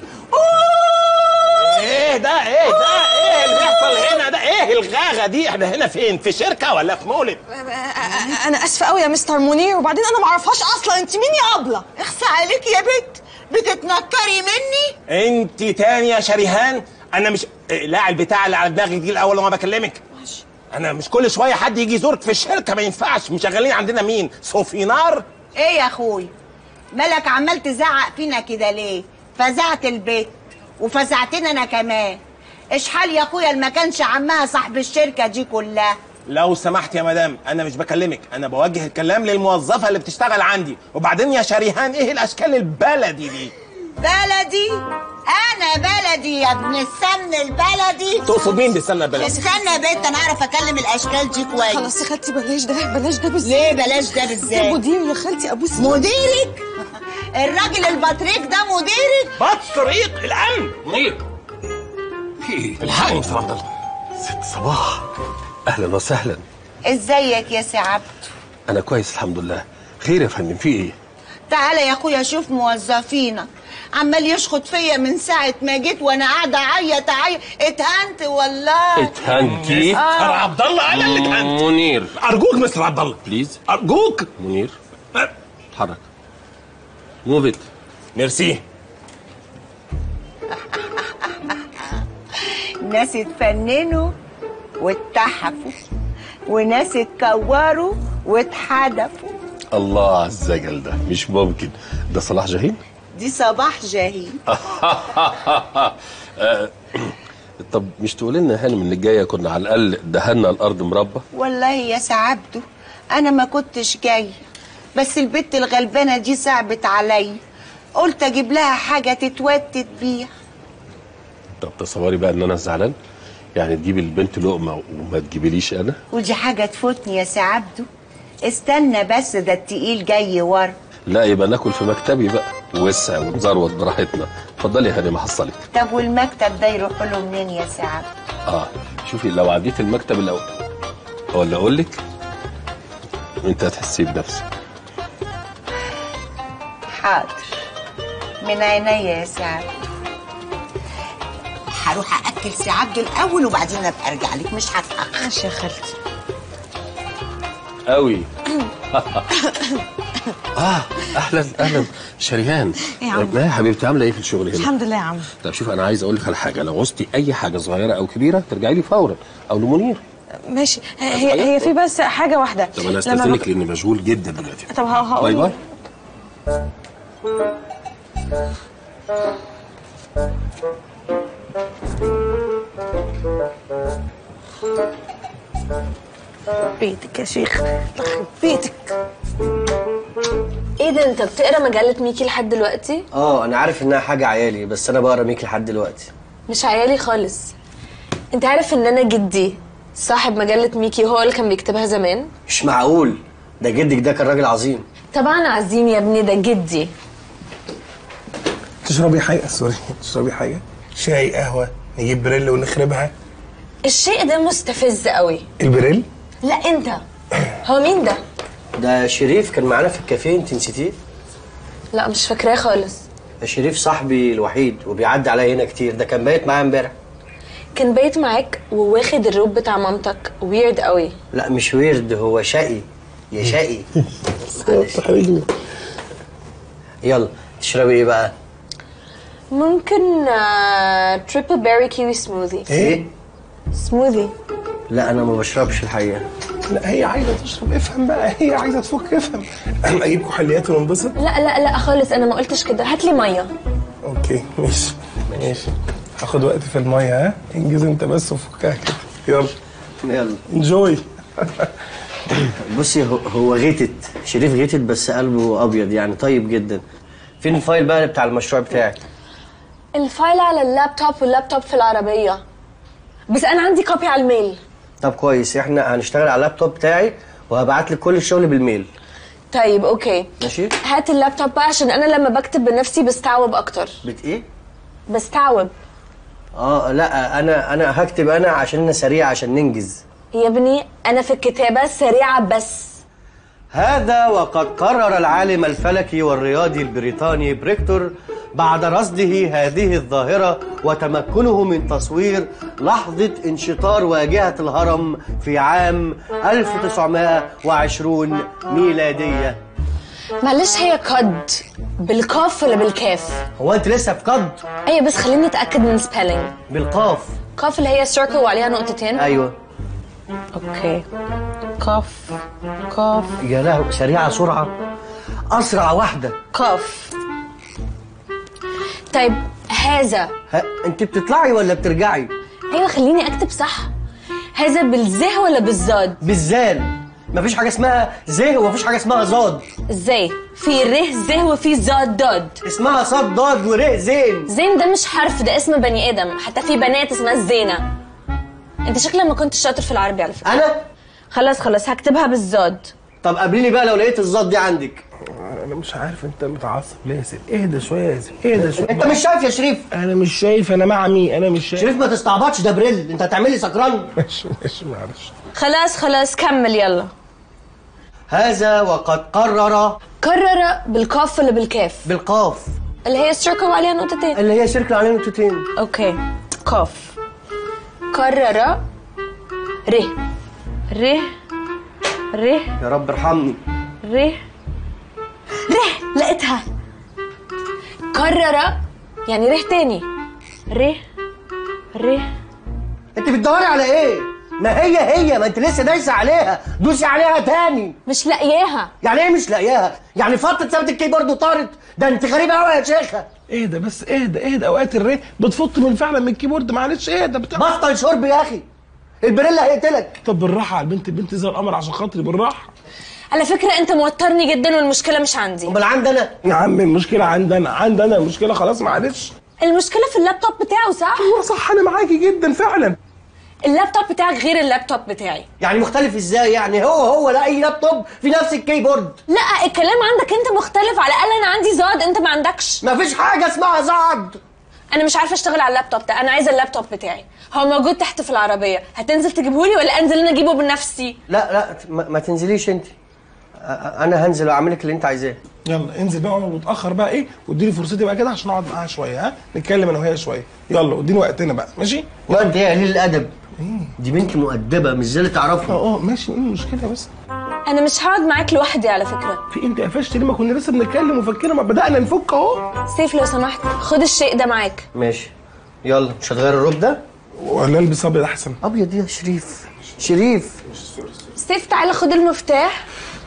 ايه ده ايه ده ايه اللي بيحصل هنا ده ايه الغاغه دي احنا هنا فين في شركه ولا في مولد انا اسفه قوي يا مستر منير وبعدين انا ما اعرفهاش اصلا انت مين يا ابله اخسى عليكي يا بنت بتتنكري مني انت تاني يا شريهان انا مش لا البتاع اللي على دماغك دي الاول لما بكلمك انا مش كل شويه حد يجي يزورك في الشركه ما ينفعش مشغلين عندنا مين صوفينار ايه يا اخوي مالك عمال تزعق فينا كده ليه فزعت البيت وفزعتني انا كمان اشحال يا اخويا اللي ما كانش عمها صاحب الشركه دي كلها لو سمحت يا مدام انا مش بكلمك انا بوجه الكلام للموظفه اللي بتشتغل عندي وبعدين يا شريهان ايه الاشكال البلدي دي بلدي انا بلدي يا ابن السمن البلدي تقصد مين بالسمنه البلدي استنى يا بنت انا اعرف اكلم الاشكال دي كويس خلاص يا خالتي بلاش ده بلاش ده بالذات ليه بلاش ده بالذات ده مدير يا خالتي ابوس مديرك الراجل البطريق ده مديرك بطريق الامن منير الحقني مستر عبد الله ست صباح اهلا وسهلا ازيك يا سي عبد انا كويس الحمد لله خير يا فندم في ايه تعالى يا اخويا شوف موظفينك عمال يشخط فيا من ساعة ما جيت وانا قاعدة اعيط اعيط اتهنت والله اتهنتي آه. مستر عبد الله انا اللي اتهنت منير ارجوك مستر عبد الله بليز ارجوك منير اتحرك موف ات ميرسي ناس اتفننوا واتحفوا وناس اتكوروا واتحدفوا الله على الزجل ده مش ممكن ده صلاح جاهين دي صباح جاهين آه، طب مش تقول لنا يا هانم اللي جايه كنا على الاقل دهنا الارض مربى والله يا سعبده انا ما كنتش جايه بس البت الغلبانه دي صعبت عليا قلت اجيب لها حاجه تتوتت بيها طب تصوري بقى ان انا زعلان يعني تجيبي البنت لقمه وما تجيبيليش انا ودي حاجه تفوتني يا سعبده استنى بس ده التقيل جاي ورا لا يبقى ناكل في مكتبي بقى ووسع ونزروت براحتنا اتفضلي يا هاني حصلك طب والمكتب ده يروح له منين يا سعد اه شوفي لو عديت المكتب الاول ولا اقول لك انت هتحسي بنفسك حاضر من عينيا يا سعد هروح اكل سي عبد الاول وبعدين ابقى ارجع لك مش هتاخر ماشي يا خالتي قوي اه اهلا اهلا شريهان إيه يا عم؟ ما يا حبيبتي عامله ايه في الشغل هنا الحمد لله يا عم طب شوف انا عايز اقول لك على حاجه لو عوزتي اي حاجه صغيره او كبيره ترجعي لي فورا او لمنير ماشي هي هي في بس حاجه واحده طب انا لما استاذنك بك... لاني مشغول جدا دلوقتي طب ه- هقول باي باي بيتك يا شيخ يخرب بيتك ايه ده انت بتقرا مجله ميكي لحد دلوقتي اه انا عارف انها حاجه عيالي بس انا بقرا ميكي لحد دلوقتي مش عيالي خالص انت عارف ان انا جدي صاحب مجله ميكي هو اللي كان بيكتبها زمان مش معقول ده جدك ده كان راجل عظيم طبعا عظيم يا ابني ده جدي تشربي حاجه سوري تشربي حاجه شاي قهوه نجيب بريل ونخربها الشيء ده مستفز قوي البريل لا انت هو مين ده ده شريف كان معانا في الكافيه انت نسيتيه لا مش فاكراه خالص ده شريف صاحبي الوحيد وبيعدي عليا هنا كتير ده كان بايت معايا امبارح كان بايت معاك وواخد الروب بتاع مامتك ويرد قوي لا مش ويرد هو شقي يا شقي تحرجني يلا تشربي ايه بقى ممكن تريبل بيري كيوي سموذي ايه سموذي لا انا ما بشربش الحقيقه لا هي عايزه تشرب افهم بقى هي عايزه تفك افهم اجيب كحوليات وننبسط لا لا لا خالص انا ما قلتش كده هات لي ميه اوكي ماشي ماشي هاخد وقت في الميه ها انجز انت بس وفكها كده يلا يلا انجوي بصي هو- هو غيتت شريف غيتت بس قلبه ابيض يعني طيب جدا فين الفايل بقى بتاع المشروع بتاعك الفايل على اللابتوب واللابتوب في العربيه بس انا عندي كوبي على الميل طب كويس احنا هنشتغل على اللابتوب بتاعي وهبعت لك كل الشغل بالميل طيب اوكي ماشي هات اللابتوب بقى عشان انا لما بكتب بنفسي بستعوب اكتر بت ايه بستعوب اه لا انا انا هكتب انا عشان انا سريع عشان ننجز يا ابني انا في الكتابه سريعه بس هذا وقد قرر العالم الفلكي والرياضي البريطاني بريكتور بعد رصده هذه الظاهرة وتمكنه من تصوير لحظة انشطار واجهة الهرم في عام 1920 ميلادية معلش هي قد بالقاف ولا بالكاف هو انت لسه في قد ايوه بس خليني اتاكد من سبيلنج بالقاف قاف اللي هي سيركل وعليها نقطتين ايوه اوكي قاف قاف يا لهو سريعة سرعة أسرع واحدة قاف طيب هذا ها انت بتطلعي ولا بترجعي ايوه خليني اكتب صح هذا بالزه ولا بالزاد بالزال مفيش حاجة اسمها زه ومفيش حاجة اسمها زاد ازاي في ره زه وفي زاد ضاد اسمها صاد ضاد ورق زين زين ده مش حرف ده اسم بني ادم حتى في بنات اسمها الزينه انت شكلك ما كنتش شاطر في العربي على فكره انا خلاص خلاص هكتبها بالزاد طب قابليني بقى لو لقيت الزاد دي عندك انا مش عارف انت متعصب ليه يا سيدي اهدى شويه يا سيدي اهدى شويه انت مش شايف يا شريف انا مش شايف انا مع مين انا مش شايف شريف ما تستعبطش ده بريل انت هتعملي سكران ماشي ماشي معلش خلاص خلاص كمل يلا هذا وقد قرر قرر بالقاف ولا بالكاف بالقاف اللي هي السيركل وعليها نقطتين اللي هي سيركل عليه نقطتين اوكي قاف قرر ر ر ر يا رب ارحمني ر ر لقيتها قرر يعني ره تاني ر ر انت بتدوري على ايه ما هي هي ما انت لسه دايسه عليها دوسي عليها تاني مش لاقياها يعني ايه مش لاقياها يعني فتره ثبت الكيبورد وطارت ده انت غريبه قوي يا شيخه اهدى بس اهدى اهدى اوقات الري بتفط من فعلا من الكيبورد معلش اهدى بتاع بطل شرب يا اخي البريلا هيقتلك طب بالراحه على البنت البنت زي القمر عشان خاطري بالراحه على فكره انت موترني جدا والمشكله مش عندي امال عندي انا يا عم المشكله عندنا عندنا المشكله خلاص معلش المشكله في اللابتوب بتاعه صح ايوه صح انا معاكي جدا فعلا اللابتوب بتاعك غير اللابتوب بتاعي يعني مختلف ازاي يعني هو هو لا اي لابتوب في نفس الكيبورد لا الكلام عندك انت مختلف على الاقل انا عندي زاد انت ما عندكش مفيش حاجه اسمها زاد انا مش عارفه اشتغل على اللابتوب ده انا عايزه اللابتوب بتاعي هو موجود تحت في العربيه هتنزل تجيبهولي ولا انزل انا اجيبه بنفسي لا لا ما, ما تنزليش انت انا هنزل واعمل لك اللي انت عايزاه يلا انزل بقى وانا متاخر بقى ايه واديني فرصتي بقى كده عشان اقعد معاها شويه ها نتكلم انا وهي شويه يلا واديني وقتنا بقى ماشي لا انت يا قليل الادب دي بنت مؤدبه مش زي اللي تعرفها اه اه ماشي ايه المشكله بس انا مش هقعد معاك لوحدي على فكره في انت قفشت ليه ما كنا لسه بنتكلم وفكرنا ما بدانا نفك اهو سيف لو سمحت خد الشيء ده معاك ماشي يلا مش هتغير الروب ده ولا البس ابيض احسن ابيض يا شريف شريف سيف تعالى خد المفتاح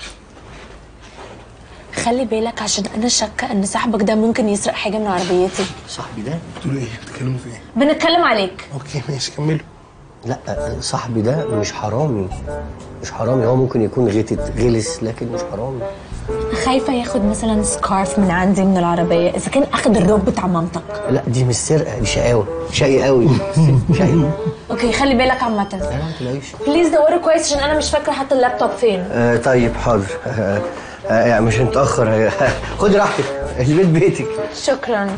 خلي بالك عشان انا شاكه ان صاحبك ده ممكن يسرق حاجه من عربيتي صاحبي ده بتقولوا ايه بتتكلموا في ايه بنتكلم عليك اوكي ماشي كملوا لا صاحبي ده مش حرامي مش حرامي هو ممكن يكون غتت غلس لكن مش حرامي خايفه ياخد مثلا سكارف من عندي من العربيه اذا كان اخد الروب بتاع مامتك لا دي مش سرقه دي شقاوه شقي قوي شقي اوكي خلي بالك عامه ما تلاقيش بليز دوري كويس عشان انا مش فاكره حتى اللابتوب فين آه طيب حاضر آه آه يعني مش هنتاخر خد راحتك البيت بيتك شكرا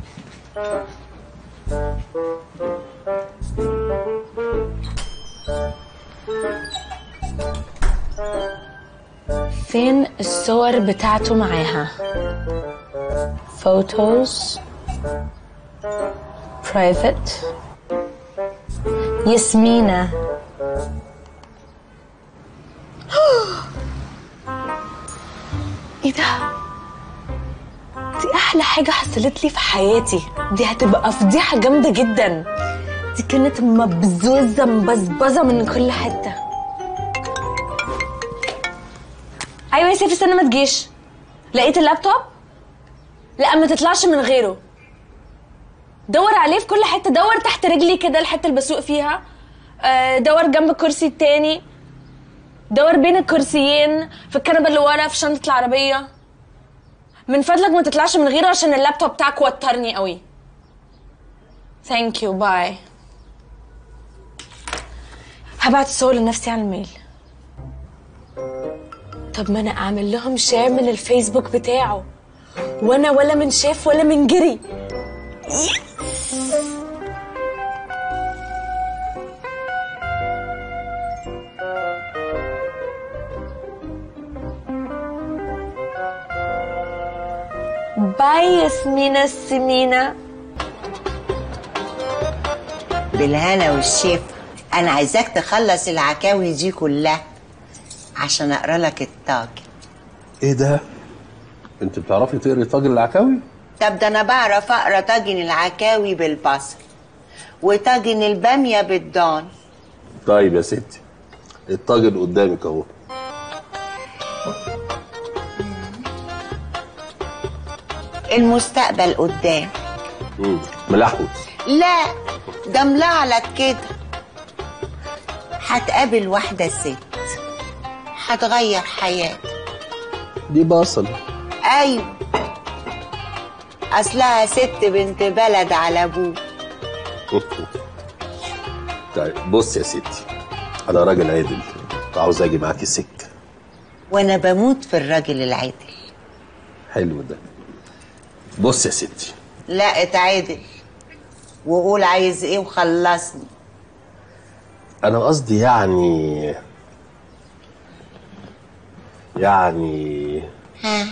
فين الصور بتاعته معاها photos private ياسمينة ايه ده دي احلى حاجه حصلت لي في حياتي دي هتبقى فضيحه جامده جدا دي كانت مبزوزه مبزبزه من كل حته ايوه يا سيف استنى ما تجيش لقيت اللابتوب لا ما تطلعش من غيره دور عليه في كل حته دور تحت رجلي كده الحته اللي بسوق فيها آه، دور جنب الكرسي التاني دور بين الكرسيين في الكنبه اللي ورا في شنطه العربيه من فضلك ما تطلعش من غيره عشان اللابتوب بتاعك وترني قوي ثانك يو باي هبعت الصور لنفسي على الميل طب ما انا اعمل لهم شير من الفيسبوك بتاعه وانا ولا من شاف ولا من جري باي ياسمينة السمينة بالهنا والشفا انا عايزاك تخلص العكاوي دي كلها عشان اقرا لك الطاجن ايه ده؟ انت بتعرفي تقري طاجن العكاوي؟ طب ده انا بعرف اقرا طاجن العكاوي بالبصل وطاجن الباميه بالضان طيب يا ستي الطاجن قدامك اهو المستقبل قدام مم، ملحوس لا ده ملعلك كده هتقابل واحدة ست هتغير حياتك دي بصل أيوة أصلها ست بنت بلد على أبوه طيب بص يا ستي انا راجل عادل عاوز اجي معاكي سكه وأنا بموت في الراجل العادل حلو ده بص يا ستي لا اتعادل وقول عايز ايه وخلصني انا قصدي يعني يعني ها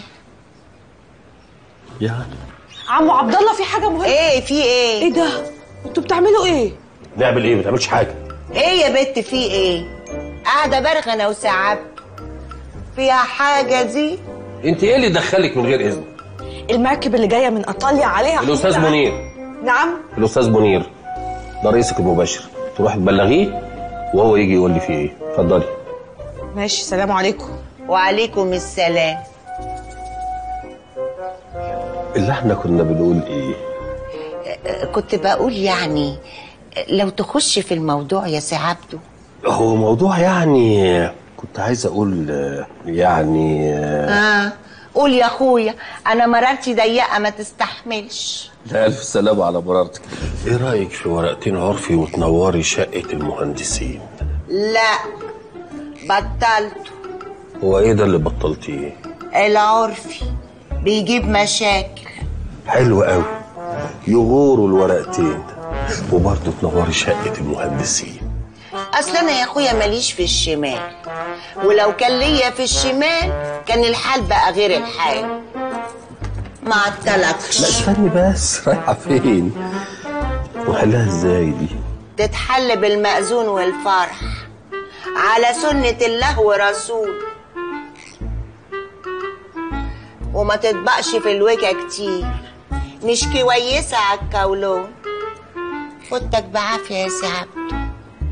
يعني عمو عبد الله في حاجه مهمه ايه في ايه ايه ده انتوا بتعملوا ايه نعمل ايه ما تعملش حاجه ايه يا بت في ايه قاعدة برغنة وسعب فيها حاجة دي انت ايه اللي دخلك من غير اذن المركب اللي جايه من ايطاليا عليها الاستاذ حملة. منير نعم الاستاذ منير ده رئيسك المباشر تروح تبلغيه وهو يجي يقول لي فيه ايه اتفضلي ماشي سلام عليكم وعليكم السلام اللي احنا كنا بنقول ايه كنت بقول يعني لو تخش في الموضوع يا سي عبده هو موضوع يعني كنت عايز اقول آه، يعني آه، اه قول يا اخويا انا مرارتي ضيقه ما تستحملش لا الف سلامه على مرارتك ايه رايك في ورقتين عرفي وتنوري شقه المهندسين لا بطلت هو ايه ده اللي بطلتيه العرفي بيجيب مشاكل حلو قوي يغوروا الورقتين وبرضه تنوري شقه المهندسين اصل انا يا اخويا ماليش في الشمال ولو كان ليا في الشمال كان الحال بقى غير الحال ما عطلكش لا استني بس رايحه فين وحلها ازاي دي تتحل بالمأذون والفرح على سنة الله ورسول وما تطبقش في الوجه كتير مش كويسة على الكولون فوتك بعافية يا سي عبده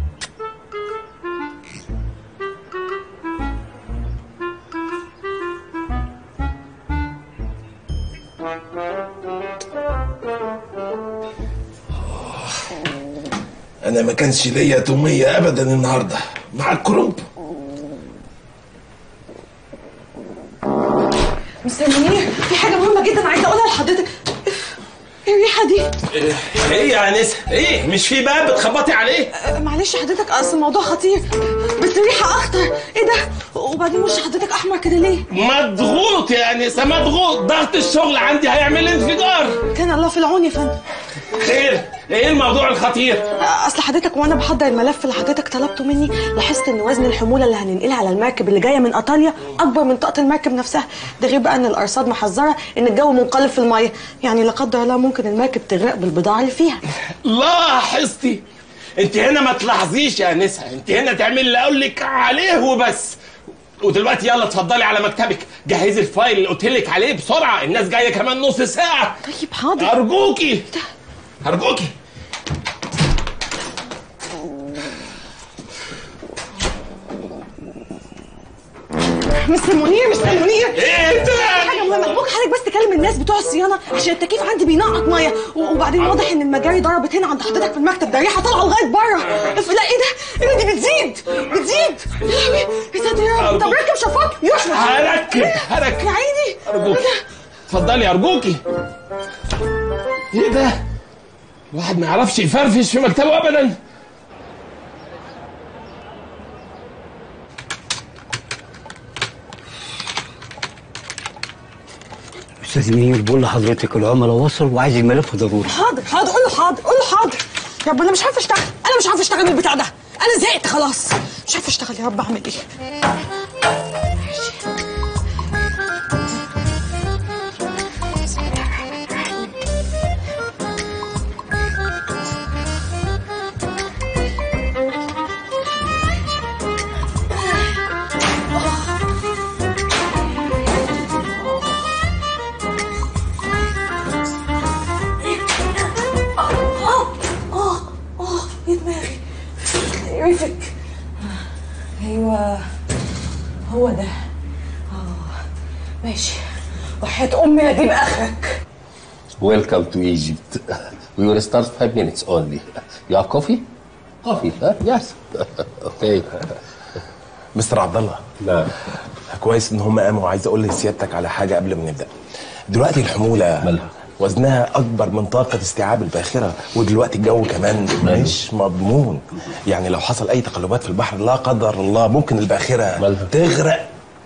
انا ما كانش ليا توميه ابدا النهارده مع الكروب مستر منير في حاجه مهمه جدا عايزه اقولها لحضرتك ايه الريحه دي ايه يا انسه ايه مش في باب بتخبطي عليه أه، معلش حضرتك اصل الموضوع خطير بس الريحه اخطر ايه ده وبعدين وش حضرتك احمر كده ليه مضغوط يا انسه مضغوط ضغط الشغل عندي هيعمل انفجار كان الله في العون يا فندم خير ايه الموضوع الخطير اصل حضرتك وانا بحضر الملف اللي حضرتك طلبته مني لاحظت ان وزن الحموله اللي هننقلها على المركب اللي جايه من ايطاليا اكبر من طاقه المركب نفسها ده غير بقى ان الارصاد محذره ان الجو منقلب في الميه يعني لا قدر الله ممكن المركب تغرق بالبضاعه اللي فيها لاحظتي انت هنا ما تلاحظيش يا انسه انت هنا تعملي اللي اقول لك عليه وبس ودلوقتي يلا اتفضلي على مكتبك جهزي الفايل اللي قلت لك عليه بسرعه الناس جايه كمان نص ساعه طيب حاضر ارجوكي ارجوكي مستر منير مستر منير ايه ده؟ حاجه مهمه ممكن حضرتك بس تكلم الناس بتوع الصيانه عشان التكييف عندي بينقط ميه و- وبعدين واضح ان المجاري ضربت هنا عند حضرتك في المكتب ده ريحه طالعه لغايه بره لا ايه ده؟ ايه ده دي بتزيد بتزيد يا لهوي يا ساتر يا رب طب ركب شفاط يشمس هركب هركب يا عيني ارجوكي اتفضلي ارجوكي ايه ده؟ الواحد ما يعرفش يفرفش في مكتبه ابدا استاذ منير بقول لحضرتك العملاء وصلوا وعايز الملف ضروري حاضر حاضر قول له حاضر قول له حاضر يا رب انا مش عارفه اشتغل انا مش عارفه اشتغل بالبتاع ده انا زهقت خلاص مش عارفه اشتغل يا رب اعمل ايه اه اه اه يا دماغي رفك ايوه هو ده اه ماشي وحياة امي لا اجيب اخرك Welcome to Egypt. We will start five minutes only. You have coffee? Coffee, huh? Yes. okay. مستر عبد الله نعم كويس ان هم قاموا عايز اقول لسيادتك على حاجه قبل ما نبدا دلوقتي الحموله مالها وزنها اكبر من طاقه استيعاب الباخره ودلوقتي الجو كمان مش مضمون يعني لو حصل اي تقلبات في البحر لا قدر الله ممكن الباخره مالها. تغرق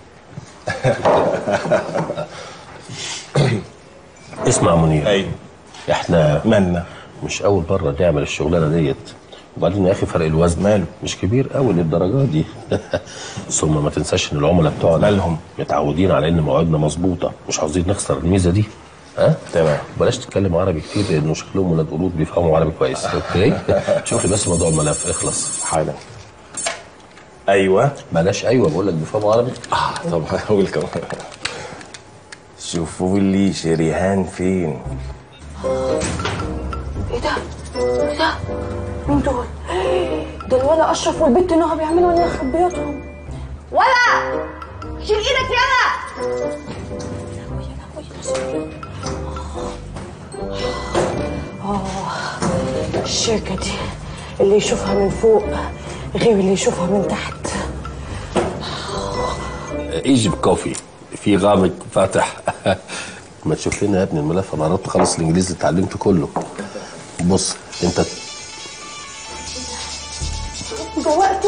اسمع منير ايوه احنا مالنا مش اول مره نعمل الشغلانه ديت وبعدين يا اخي فرق الوزن ماله مش كبير قوي للدرجه دي ثم ما تنساش ان العملاء بتوعنا مالهم متعودين على ان مواعيدنا مظبوطه مش عاوزين نخسر الميزه دي ها تمام بلاش تتكلم عربي كتير لانه شكلهم ولاد قرود بيفهموا عربي كويس اوكي شوف لي بس موضوع الملف اخلص حالا ايوه بلاش ايوه بقول لك بيفهموا عربي اه طب هقول كمان شوفوا لي شريهان فين ايه ده؟ ايه ده؟ مين دول؟ ده الولا اشرف والبنت نهى بيعملوا لنا خبياتهم ولا شيل ايدك يلا اه الشركة دي اللي يشوفها من فوق غير اللي يشوفها من تحت ايجيبت كوفي في غامق فاتح ما تشوف لنا يا ابني الملف انا قربت اخلص الانجليزي اللي اتعلمته كله بص انت جوقته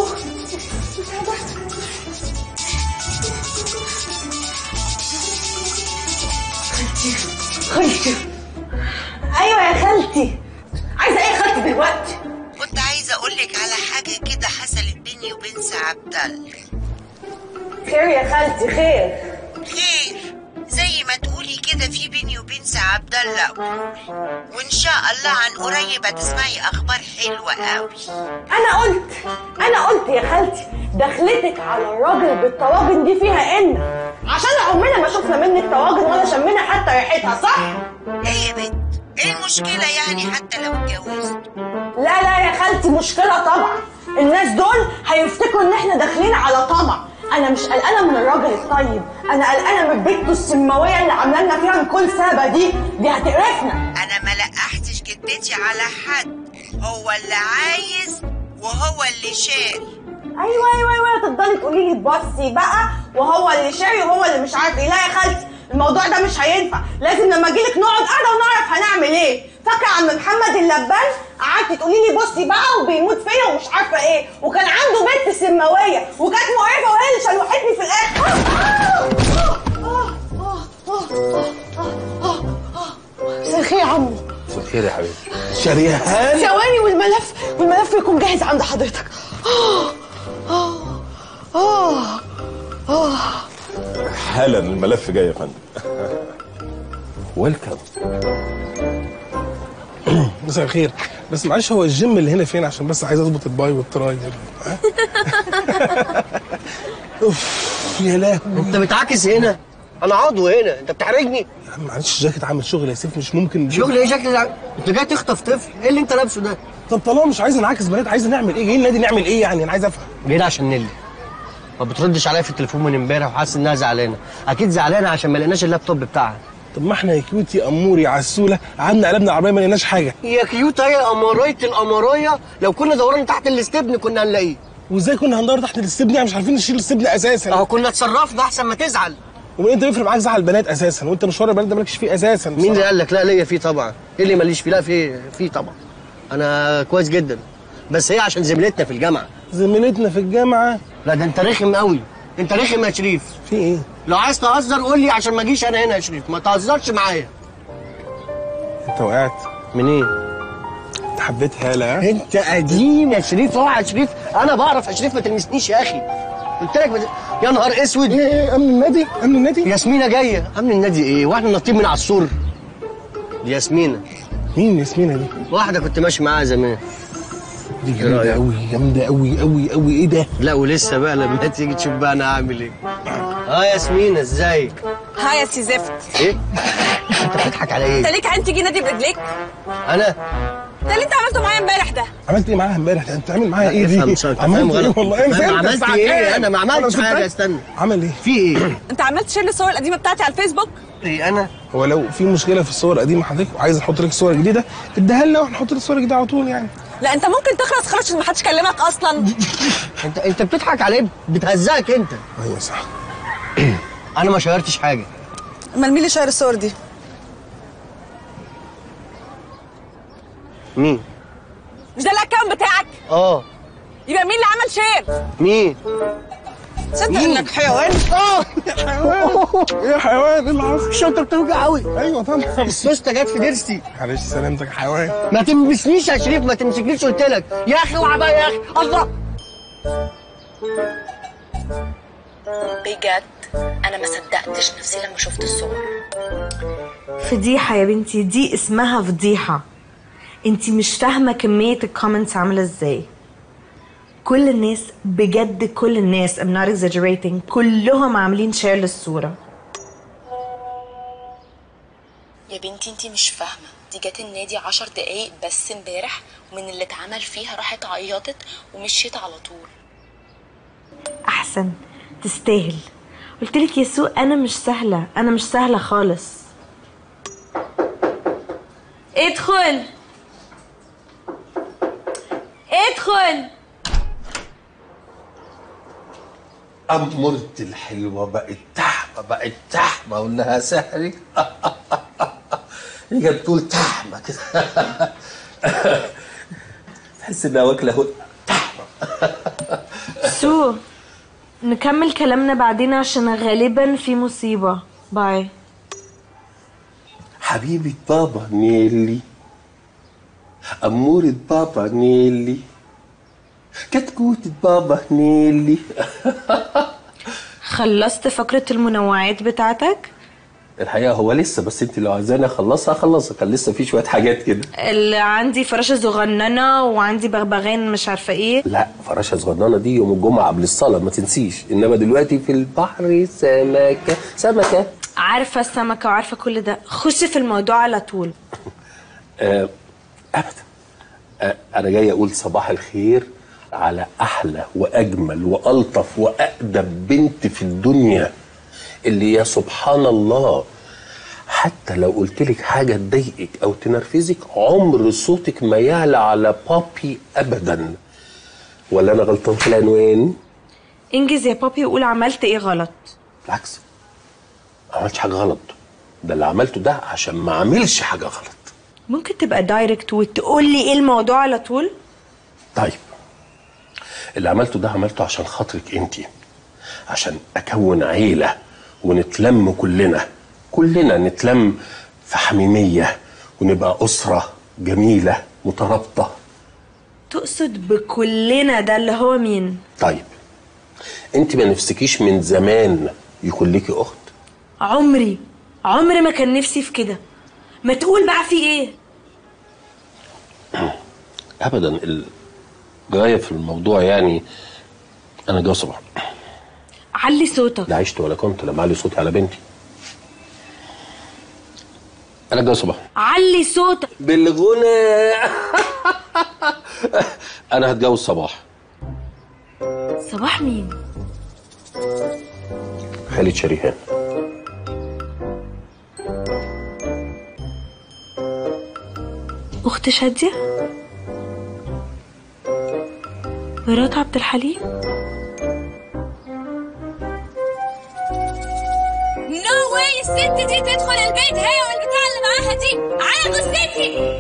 خالتي خالتي ايوه يا خالتي عايزه ايه يا خالتي دلوقتي كنت عايزه اقول لك على حاجه كده حصلت بيني وبين سي عبد الله خير يا خالتي خير خير زي ما تقولي كده في بيني وبين سي عبد الله وان شاء الله عن قريب هتسمعي اخبار حلوه قوي انا قلت انا قلت يا خالتي دخلتك على الراجل بالطواجن دي فيها ان عشان عمرنا ما شفنا منك طواجن ولا شمينا حتى ريحتها صح ايه يا بنت ايه المشكله يعني حتى لو اتجوزت لا لا يا خالتي مشكله طبعا الناس دول هيفتكروا ان احنا داخلين على طمع انا مش قلقانه من الراجل الطيب انا قلقانه من بنته السماويه اللي عامله لنا فيها كل سابه دي دي هتقرفنا انا ما لقحتش جدتي على حد هو اللي عايز وهو اللي شاري ايوه ايوه ايوه تفضلي تقولي لي بصي بقى وهو اللي شاري وهو اللي مش عارف ايه لا يا خالتي الموضوع ده مش هينفع لازم لما اجيلك نقعد قاعده ونعرف هنعمل ايه فاكره عم محمد اللبان قعدتي تقولي لي بصي بقى وبيموت فيا ومش عارفه ايه وكان عنده بنت سماويه وكانت مقرفه وهي اللي شلوحتني في الاخر مساء الخير يا عمو مساء الخير يا حبيبي شريهان ثواني والملف والملف يكون جاهز عند حضرتك آه، آه، آه، آه. حالا الملف جاي يا فندم ويلكم مساء الخير بس معلش هو الجيم اللي هنا فين عشان بس عايز اظبط الباي والتراي ها؟ اوف يا لهوي انت بتعاكس هنا انا عضو هنا انت بتحرجني يا عم معلش الجاكيت عامل شغل يا سيف مش ممكن شغل ايه شكل ده؟ انت جاي تخطف طفل ايه اللي انت لابسه ده طب طالما مش عايز نعاكس بنات عايز نعمل ايه جايين نادي نعمل ايه يعني انا عايز افهم جاي عشان نيلي ما بتردش عليا في التليفون من امبارح وحاسس انها زعلانه اكيد زعلانه عشان ما لقيناش اللابتوب بتاعها طب ما احنا يا كيوت يا امور يا عسوله قعدنا قلبنا العربيه ما لقيناش حاجه يا كيوت يا قمرايه القمرايه لو كنا دورنا تحت الاستبن كنا هنلاقيه وازاي كنا هندور تحت الاستبن يعني مش عارفين نشيل الاستبن اساسا اهو كنا اتصرفنا احسن ما تزعل ومن انت بيفرق معاك زعل البنات اساسا وانت مشوار البنات ده مالكش فيه اساسا مين اللي قال لك لا ليا فيه طبعا ايه اللي ماليش فيه لا فيه فيه طبعا انا كويس جدا بس هي عشان زميلتنا في الجامعه زميلتنا في الجامعه لا ده انت رخم قوي انت رخم يا شريف في ايه لو عايز تهزر قول لي عشان ما اجيش انا هنا يا شريف ما تهزرش معايا انت وقعت منين انت حبيت هاله ها؟ انت قديم يا شريف اوعى يا شريف انا بعرف يا شريف ما تلمسنيش يا اخي قلت لك بت... يا نهار اسود ايه ايه امن النادي امن النادي ياسمينه جايه امن النادي ايه واحنا نطيب من على السور دي ياسمينه مين ياسمينه دي واحده كنت ماشي معاها زمان دي جامده قوي جامده قوي قوي قوي ايه ده لا ولسه بقى لما تيجي تشوف بقى انا هعمل ايه اه ياسمينه ازيك هاي يا سي زفت ايه انت بتضحك على انت ايه ليك عين تيجي نادي برجليك انا ده اللي انت عملته معايا امبارح ده عملت ايه معاها امبارح ده؟ انت عامل معاها ايه دي افهم شوية، عملت افهم ايه غلط. والله انا افهم فهمت عملت الساعة ايه؟ كام؟ انا ما عملتش كنت حاجة، فاكر- استنى. عمل ايه في ايه انت عملت شير الصور القديمه بتاعتي على الفيسبوك ايه انا هو لو في مشكله في الصور القديمه حضرتك وعايز نحط لك صور جديده اديها لنا وهنحط لك صور جديده على طول يعني لا انت ممكن تخلص خالص عشان ما حدش كلمك اصلا انت انت بتضحك على ايه بتهزقك انت ايوه صح انا ما شيرتش حاجه امال مين اللي شاير الصور دي مين مش ده الاكونت بتاعك اه يبقى مين اللي عمل شير مين صدق انك حيوان اه يا حيوان ايه اللي حصل؟ الشنطه بتوجع قوي ايوه طبعا السوسته جت في ضرسي معلش سلامتك يا حيوان ما تلمسنيش يا شريف ما تمسكنيش قلت لك يا اخي اوعى بقى يا اخي الله بجد انا ما صدقتش نفسي لما شفت الصور فضيحة يا بنتي دي اسمها فضيحة انتي مش فاهمة كمية الكومنتس عاملة ازاي كل الناس بجد كل الناس I'm not exaggerating كلهم عاملين شير للصورة يا بنتي انتي مش فاهمه دي جت النادي عشر دقايق بس امبارح ومن اللي اتعمل فيها راحت عيطت ومشيت على طول احسن تستاهل قلتلك يا سو انا مش سهلة انا مش سهلة خالص ادخل ادخل أمورتي الحلوة بقت تحت بقت تحمة وإنها سحري هي بتقول تحمة كده تحس إنها واكلة هو سو نكمل كلامنا بعدين عشان غالبا في مصيبة باي حبيبة بابا نيلي أمورة بابا نيلي كتكوتة بابا نيلي خلصت فقرة المنوعات بتاعتك الحقيقة هو لسه بس انت لو عايزاني اخلصها اخلصها كان لسه في شوية حاجات كده اللي عندي فراشة صغننة وعندي بغبغان مش عارفة ايه لا فراشة صغننة دي يوم الجمعة قبل الصلاة ما تنسيش انما دلوقتي في البحر سمكة سمكة عارفة السمكة وعارفة كل ده خش في الموضوع على طول آه ابدا آه انا جاي اقول صباح الخير على احلى واجمل والطف واقدم بنت في الدنيا اللي يا سبحان الله حتى لو قلت لك حاجه تضايقك او تنرفزك عمر صوتك ما يعلى على بابي ابدا ولا انا غلطان في العنوان انجز يا بابي وقول عملت ايه غلط بالعكس ما عملتش حاجه غلط ده اللي عملته ده عشان ما اعملش حاجه غلط ممكن تبقى دايركت وتقول لي ايه الموضوع على طول طيب اللي عملته ده عملته عشان خاطرك انت عشان اكون عيله ونتلم كلنا كلنا نتلم في حميميه ونبقى اسره جميله مترابطه تقصد بكلنا ده اللي هو مين طيب انت ما نفسكيش من زمان يكون ليكي اخت عمري عمري ما كان نفسي في كده ما تقول بقى في ايه ابدا الغايه في الموضوع يعني انا جوه صباح علي صوتك لا عشت ولا كنت لما علي صوتي على بنتي انا جوه صباح علي صوتك بالغنى انا هتجوز صباح صباح مين خالد شريهان اخت شادية مرات عبد الحليم نو واي الست دي تدخل البيت هي والبتاع اللي معاها دي على جثتي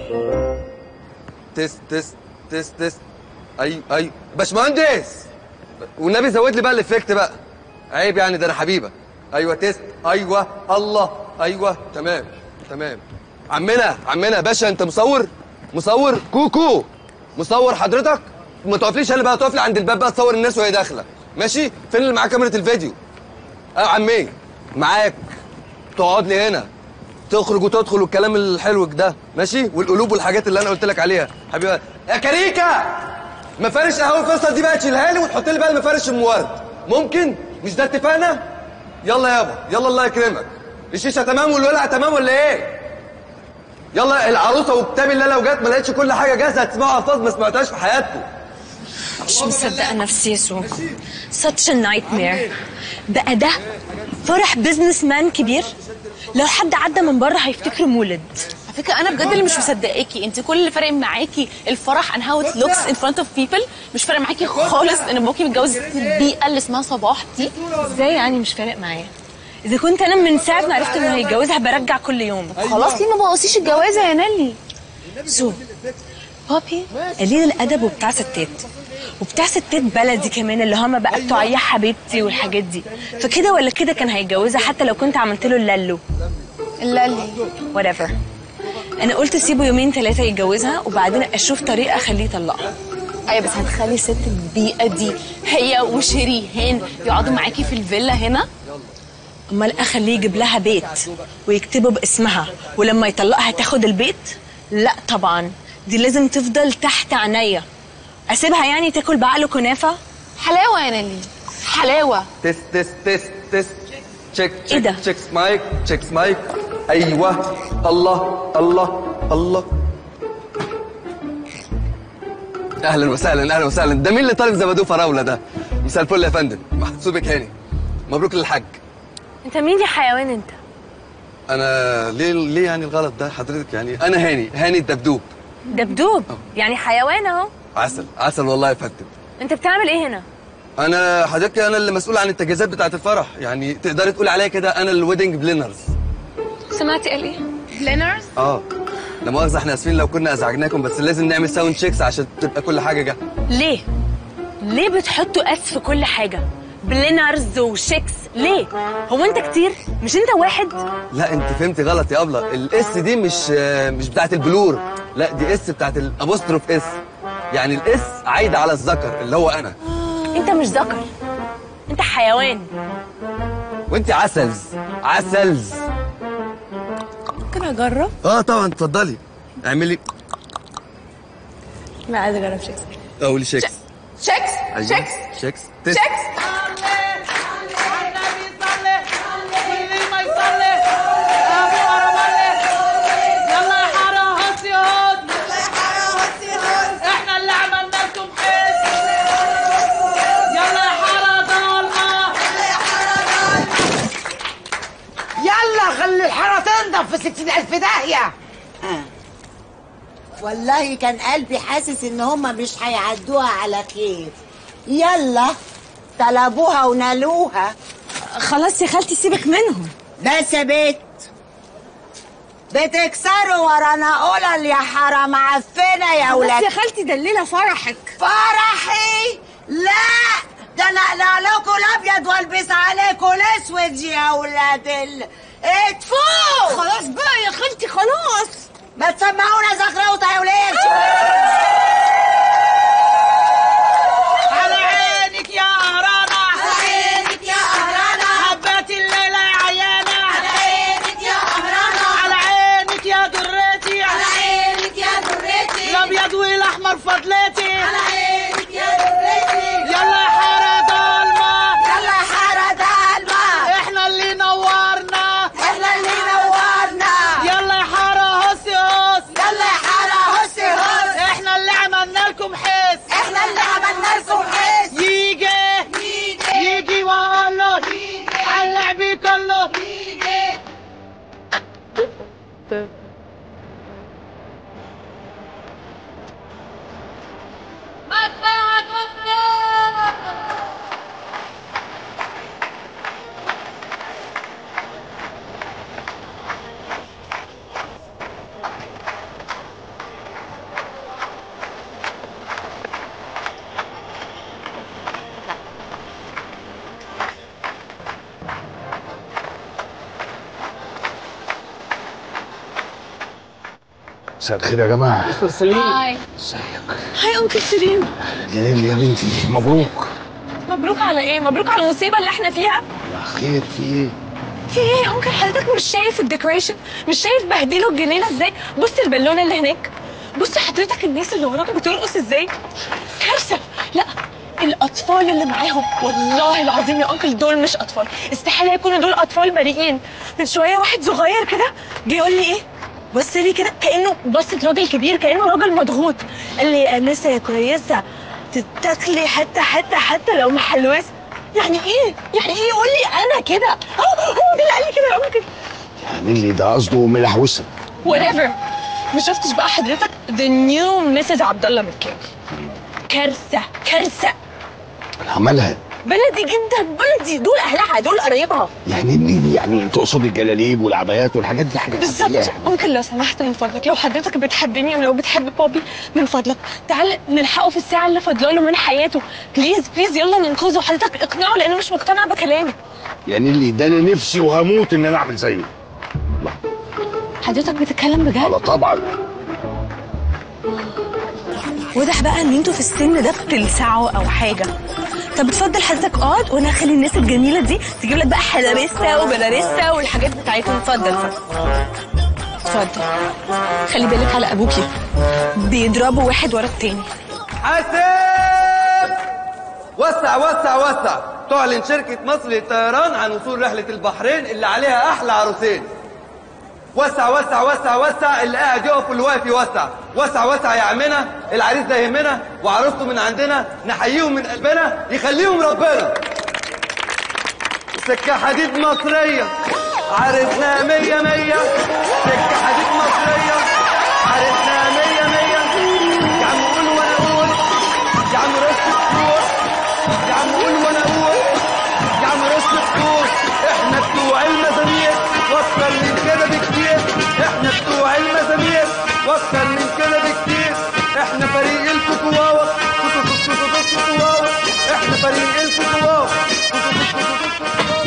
تست تست تست تست اي اي باشمهندس والنبي زود لي بقى الافكت بقى عيب يعني ده انا حبيبك ايوه تست ايوه الله ايوه تمام تمام عمنا عمنا باشا انت مصور مصور كوكو مصور حضرتك ما تقفليش انا بقى تقف لي عند الباب بقى تصور الناس وهي داخله ماشي فين اللي معاه كاميرا الفيديو اه يا عمي معاك تقعد لي هنا تخرج وتدخل والكلام الحلو ده ماشي والقلوب والحاجات اللي انا قلت لك عليها حبيبي يا كريكه مفارش قهوه فيصل دي بقى تشيلها لي وتحط لي بقى المفارش ام ورد ممكن مش ده اتفقنا يلا يابا يلا الله يكرمك الشيشه تمام والولعه تمام ولا ايه يلا العروسه وكتاب الله لو جت ما لقيتش كل حاجه جاهزه هتسمعوا الفاظ ما سمعتهاش في حياتكم مش مصدقة نفسي يسوع such a nightmare بقى ده فرح بزنس مان كبير لو حد عدى من بره هيفتكره مولد على فكره انا بجد اللي مش مصدقاكي انت كل اللي فارق معاكي الفرح and how it looks in front of people مش فارق معاكي خالص ان باباكي متجوز البيئه اللي اسمها صباح دي ازاي يعني مش فارق معايا اذا كنت انا من ساعه ما عرفت انه هيتجوزها برجع كل يوم خلاص ليه ما بوظيش الجوازه يا نالي سو بابي قليل الادب وبتاع ستات وبتاع ستات بلدي كمان اللي هما بقى بتوع يا حبيبتي والحاجات دي فكده ولا كده كان هيتجوزها حتى لو كنت عملت له اللالو اللالي whatever انا قلت سيبه يومين ثلاثه يتجوزها وبعدين اشوف طريقه اخليه يطلقها ايوه بس هتخلي ست البيئه دي هي وشريهان يقعدوا معاكي في الفيلا هنا امال اخليه يجيب لها بيت ويكتبه باسمها ولما يطلقها تاخد البيت لا طبعا دي لازم تفضل تحت عينيا اسيبها يعني تاكل بعقله كنافه حلاوه يا نالي حلاوه تست تست تست تست تشيك إيه تشيك ده؟ تشيك مايك تشيك مايك ايوه الله الله الله اهلا وسهلا اهلا وسهلا ده مين اللي طالب زبادو فراوله ده مساء الفل يا فندم محسوبك هاني مبروك للحاج انت مين يا حيوان انت انا ليه ليه يعني الغلط ده حضرتك يعني انا هاني هاني الدبدوب دبدوب يعني حيوان اهو عسل عسل والله يا فندم انت بتعمل ايه هنا انا حضرتك انا اللي مسؤول عن التجهيزات بتاعه الفرح يعني تقدري تقولي عليا كده انا الويدنج بلينرز سمعتي قال ايه؟ بلينرز؟ اه لا مؤاخذه احنا اسفين لو كنا ازعجناكم بس لازم نعمل ساوند تشيكس عشان تبقى كل حاجه جاهزه ليه؟ ليه بتحطوا اس في كل حاجه؟ بلينرز وشيكس ليه؟ هو انت كتير؟ مش انت واحد؟ لا انت فهمتي غلط يا ابله الاس دي مش آه، مش بتاعه البلور لا دي اس بتاعه الابوستروف اس يعني الاس عايده على الذكر اللي هو انا انت مش ذكر انت حيوان وانت عسلز عسلز ممكن اجرب؟ اه طبعا اتفضلي اعملي لا عايزه اجرب شيكس قولي شيكس شيكس أيوة. شيكس شيكس شيكس واللي ما يصلي ابو ارمله يلا يا حاره هسي هون يلا يا حاره هسي هون احنا اللي عملنا لكم حس يلا يا حاره ضلمه يلا يا حاره يلا خلي الحارة تنضف في ستين ألف داهية والله كان قلبي حاسس إن هما مش هيعدوها على خير يلا طلبوها ونالوها خلاص يا خالتي سيبك منهم بس يا بيت بتكسروا ورانا قلل يا حرام عفنة يا بس ولاد يا خالتي ده الليله فرحك فرحي لا ده انا اقلع لكم الابيض والبس عليكم الاسود يا ولاد ال اتفوا خلاص بقى يا خالتي خلاص ما تسمعونا زخرفة يا ولاد على عينك يا قهرانة على عينك يا قهرانة. حبات الليلة يا عيانة على عينك يا قهرانة. على عينك يا درتي على عينك يا درتي. الأبيض والأحمر فضلتي على عينك يا درتي. يلا يا حارة ضلمة يلا يا حارة ضلمة. احنا اللي نورنا احنا اللي نورنا. يلا يا حارة هسي هس يلا يا حارة هسي هس. احنا اللي عملنا لكم حس احنا اللي عملنا لكم حس. يجي يجي. يجي والله علق بيه كله مساء الخير يا جماعه هاي هاي انكل سليم جميل يا بنتي مبروك مبروك على ايه مبروك على المصيبه اللي احنا فيها خير في ايه في ايه يا انكل حضرتك مش شايف الديكوريشن مش شايف بهدلوا الجنينه ازاي بص البالونه اللي هناك بص حضرتك الناس اللي وراك بترقص ازاي كارثه لا الاطفال اللي معاهم والله العظيم يا انكل دول مش اطفال استحاله يكونوا دول اطفال بريئين من شويه واحد صغير كده جه يقول لي ايه بص لي كده كانه بصت راجل كبير كانه راجل مضغوط قال لي يا انسه يا كويسه تتاكلي حته حته حتى لو محلوسه يعني ايه يعني ايه يقول لي انا كده اه هو ده اللي قال لي كده يا انكل يعني اللي ده قصده ملحوسه whatever ما شفتش بقى حضرتك the new Mrs. عبد الله مكاوي كارثه كارثه عملها بلدي جدا بلدي دول اهلها دول قرايبها يعني اللي يعني تقصد الجلاليب والعبايات والحاجات دي حاجات بالظبط عادية. ممكن لو سمحت من فضلك لو حضرتك بتحبني ولو بتحب بابي من فضلك تعال نلحقه في الساعه اللي فاضله له من حياته بليز بليز يلا ننقذه حضرتك اقنعه لانه مش مقتنع بكلامي يعني اللي ده انا نفسي وهموت ان انا اعمل زيه حضرتك بتتكلم بجد لا طبعا واضح بقى ان انتوا في السن ده بتلسعوا او حاجه طب اتفضل حضرتك اقعد وانا هخلي الناس الجميله دي تجيب لك بقى حلبسه وبلارسه والحاجات بتاعتهم اتفضل اتفضل اتفضل خلي بالك على ابوكي بيضربوا واحد ورا التاني حاسب وسع وسع وسع تعلن شركة مصر للطيران عن وصول رحلة البحرين اللي عليها أحلى عروسين وسع وسع وسع وسع اللي قاعد يقف واللي واقف يوسع وسع وسع يا عمنا العريس ده يهمنا وعروسته من عندنا نحييهم من قلبنا يخليهم ربنا سكة حديد مصرية عرسنا مية مية سكة حديد مصرية عرسنا مية مية يا عم قول وانا اقول يا عم رش الطيور يا عم قول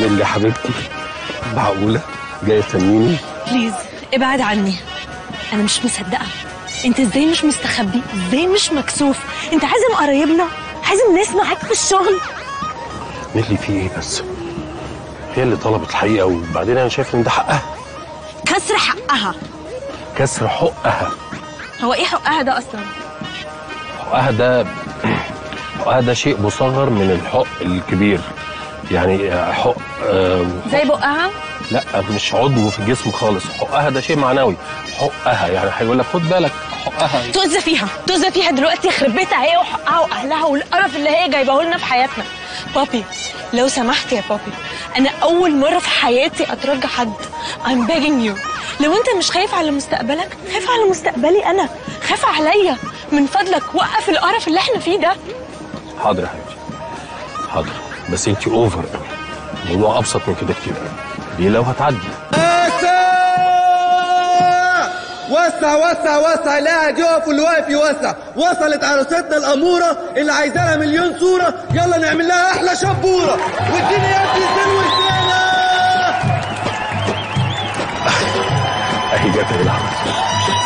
اللي حبيبتي معقوله جايه تسميني بليز ابعد عني انا مش مصدقه انت ازاي مش مستخبي ازاي مش مكسوف انت عازم قرايبنا عازم ناس معاك في الشغل نيلي في ايه بس هي اللي طلبت الحقيقه وبعدين انا شايف ان ده حقها كسر حقها كسر حقها هو ايه حقها ده اصلا حقها ده حقها ده شيء مصغر من الحق الكبير يعني حق آم، زي بقها لا مش عضو في الجسم خالص حقها ده شيء معنوي حقها يعني هيقول لك خد بالك حقها تؤذى فيها تؤذى فيها دلوقتي يخرب بيتها هي وحقها واهلها والقرف اللي هي جايباه لنا في حياتنا بابي لو سمحت يا بابي انا اول مره في حياتي اترجى حد I'm begging you لو انت مش خايف على مستقبلك خايف على مستقبلي انا خاف عليا من فضلك وقف القرف اللي احنا فيه ده حاضر يا حبيبتي حاضر بس انت اوفر قوي الموضوع ابسط من كده كتير دي لو هتعدي وسع وسع وسع اللي قاعد يقف واللي واقف يوسع وصلت عروستنا الاموره اللي عايزه لها مليون صوره يلا نعمل لها احلى شبوره واديني يا ابني سلوى السنه اهي جت العب